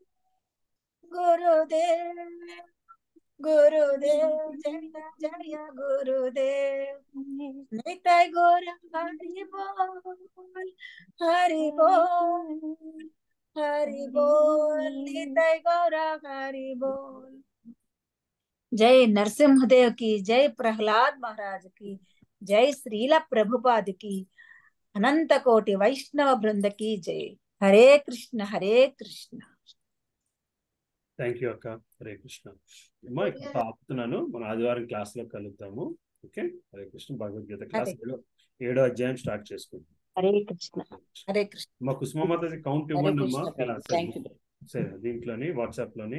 గురుదేవ్ గురుదేవ్ జయ జయ గురుదేవ్ నితై గోర హరి బోల్ హరి బోల్ హరి బోల్ నితై గౌర హరి బోల్ జై నరసింహదేవ్ కి జై ప్రహ్లాద్ మహారాజ్ కి జై శ్రీల ప్రభుపాద్ కి అనంత కోటి వైష్ణవ బృందకి జై హరే కృష్ణ హరే కృష్ణ థ్యాంక్ యూ అక్క హరే కృష్ణ అమ్మా ఇక్కడ ఆపుతున్నాను మన ఆదివారం క్లాస్ లో కలుద్దాము ఓకే హరే కృష్ణ భగవద్గీత క్లాస్ ఏడో ఏడో అధ్యాయం స్టార్ట్ చేసుకుందాం హరే కృష్ణ హరే కృష్ణ మా కుసుమమాత కౌంట్ హరే ఇవ్వండి అమ్మా కృష్ణ ఇలా థ్యాంక్ యూ సరే దీంట్లోని వాట్సాప్ లోని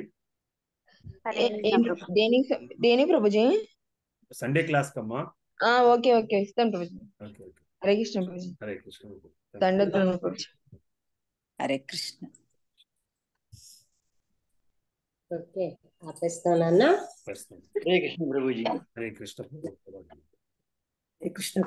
దేనికి దేనికి ప్రభుజీ సండే క్లాస్ కమ్మా ఆ ఓకే ఓకే ఇస్తాను ప్రభుజీ ఓకే ఓకే హరే కృష్ణ ప్రభుజీ హరే కృష్ణ దండోత్తరం ప్రభుజీ హరే కృష్ణ ఓకే ఆపేస్తానన్నా ప్రస్తుతం హరే కృష్ణ ప్రభుజీ హరే కృష్ణ హరే కృష్ణ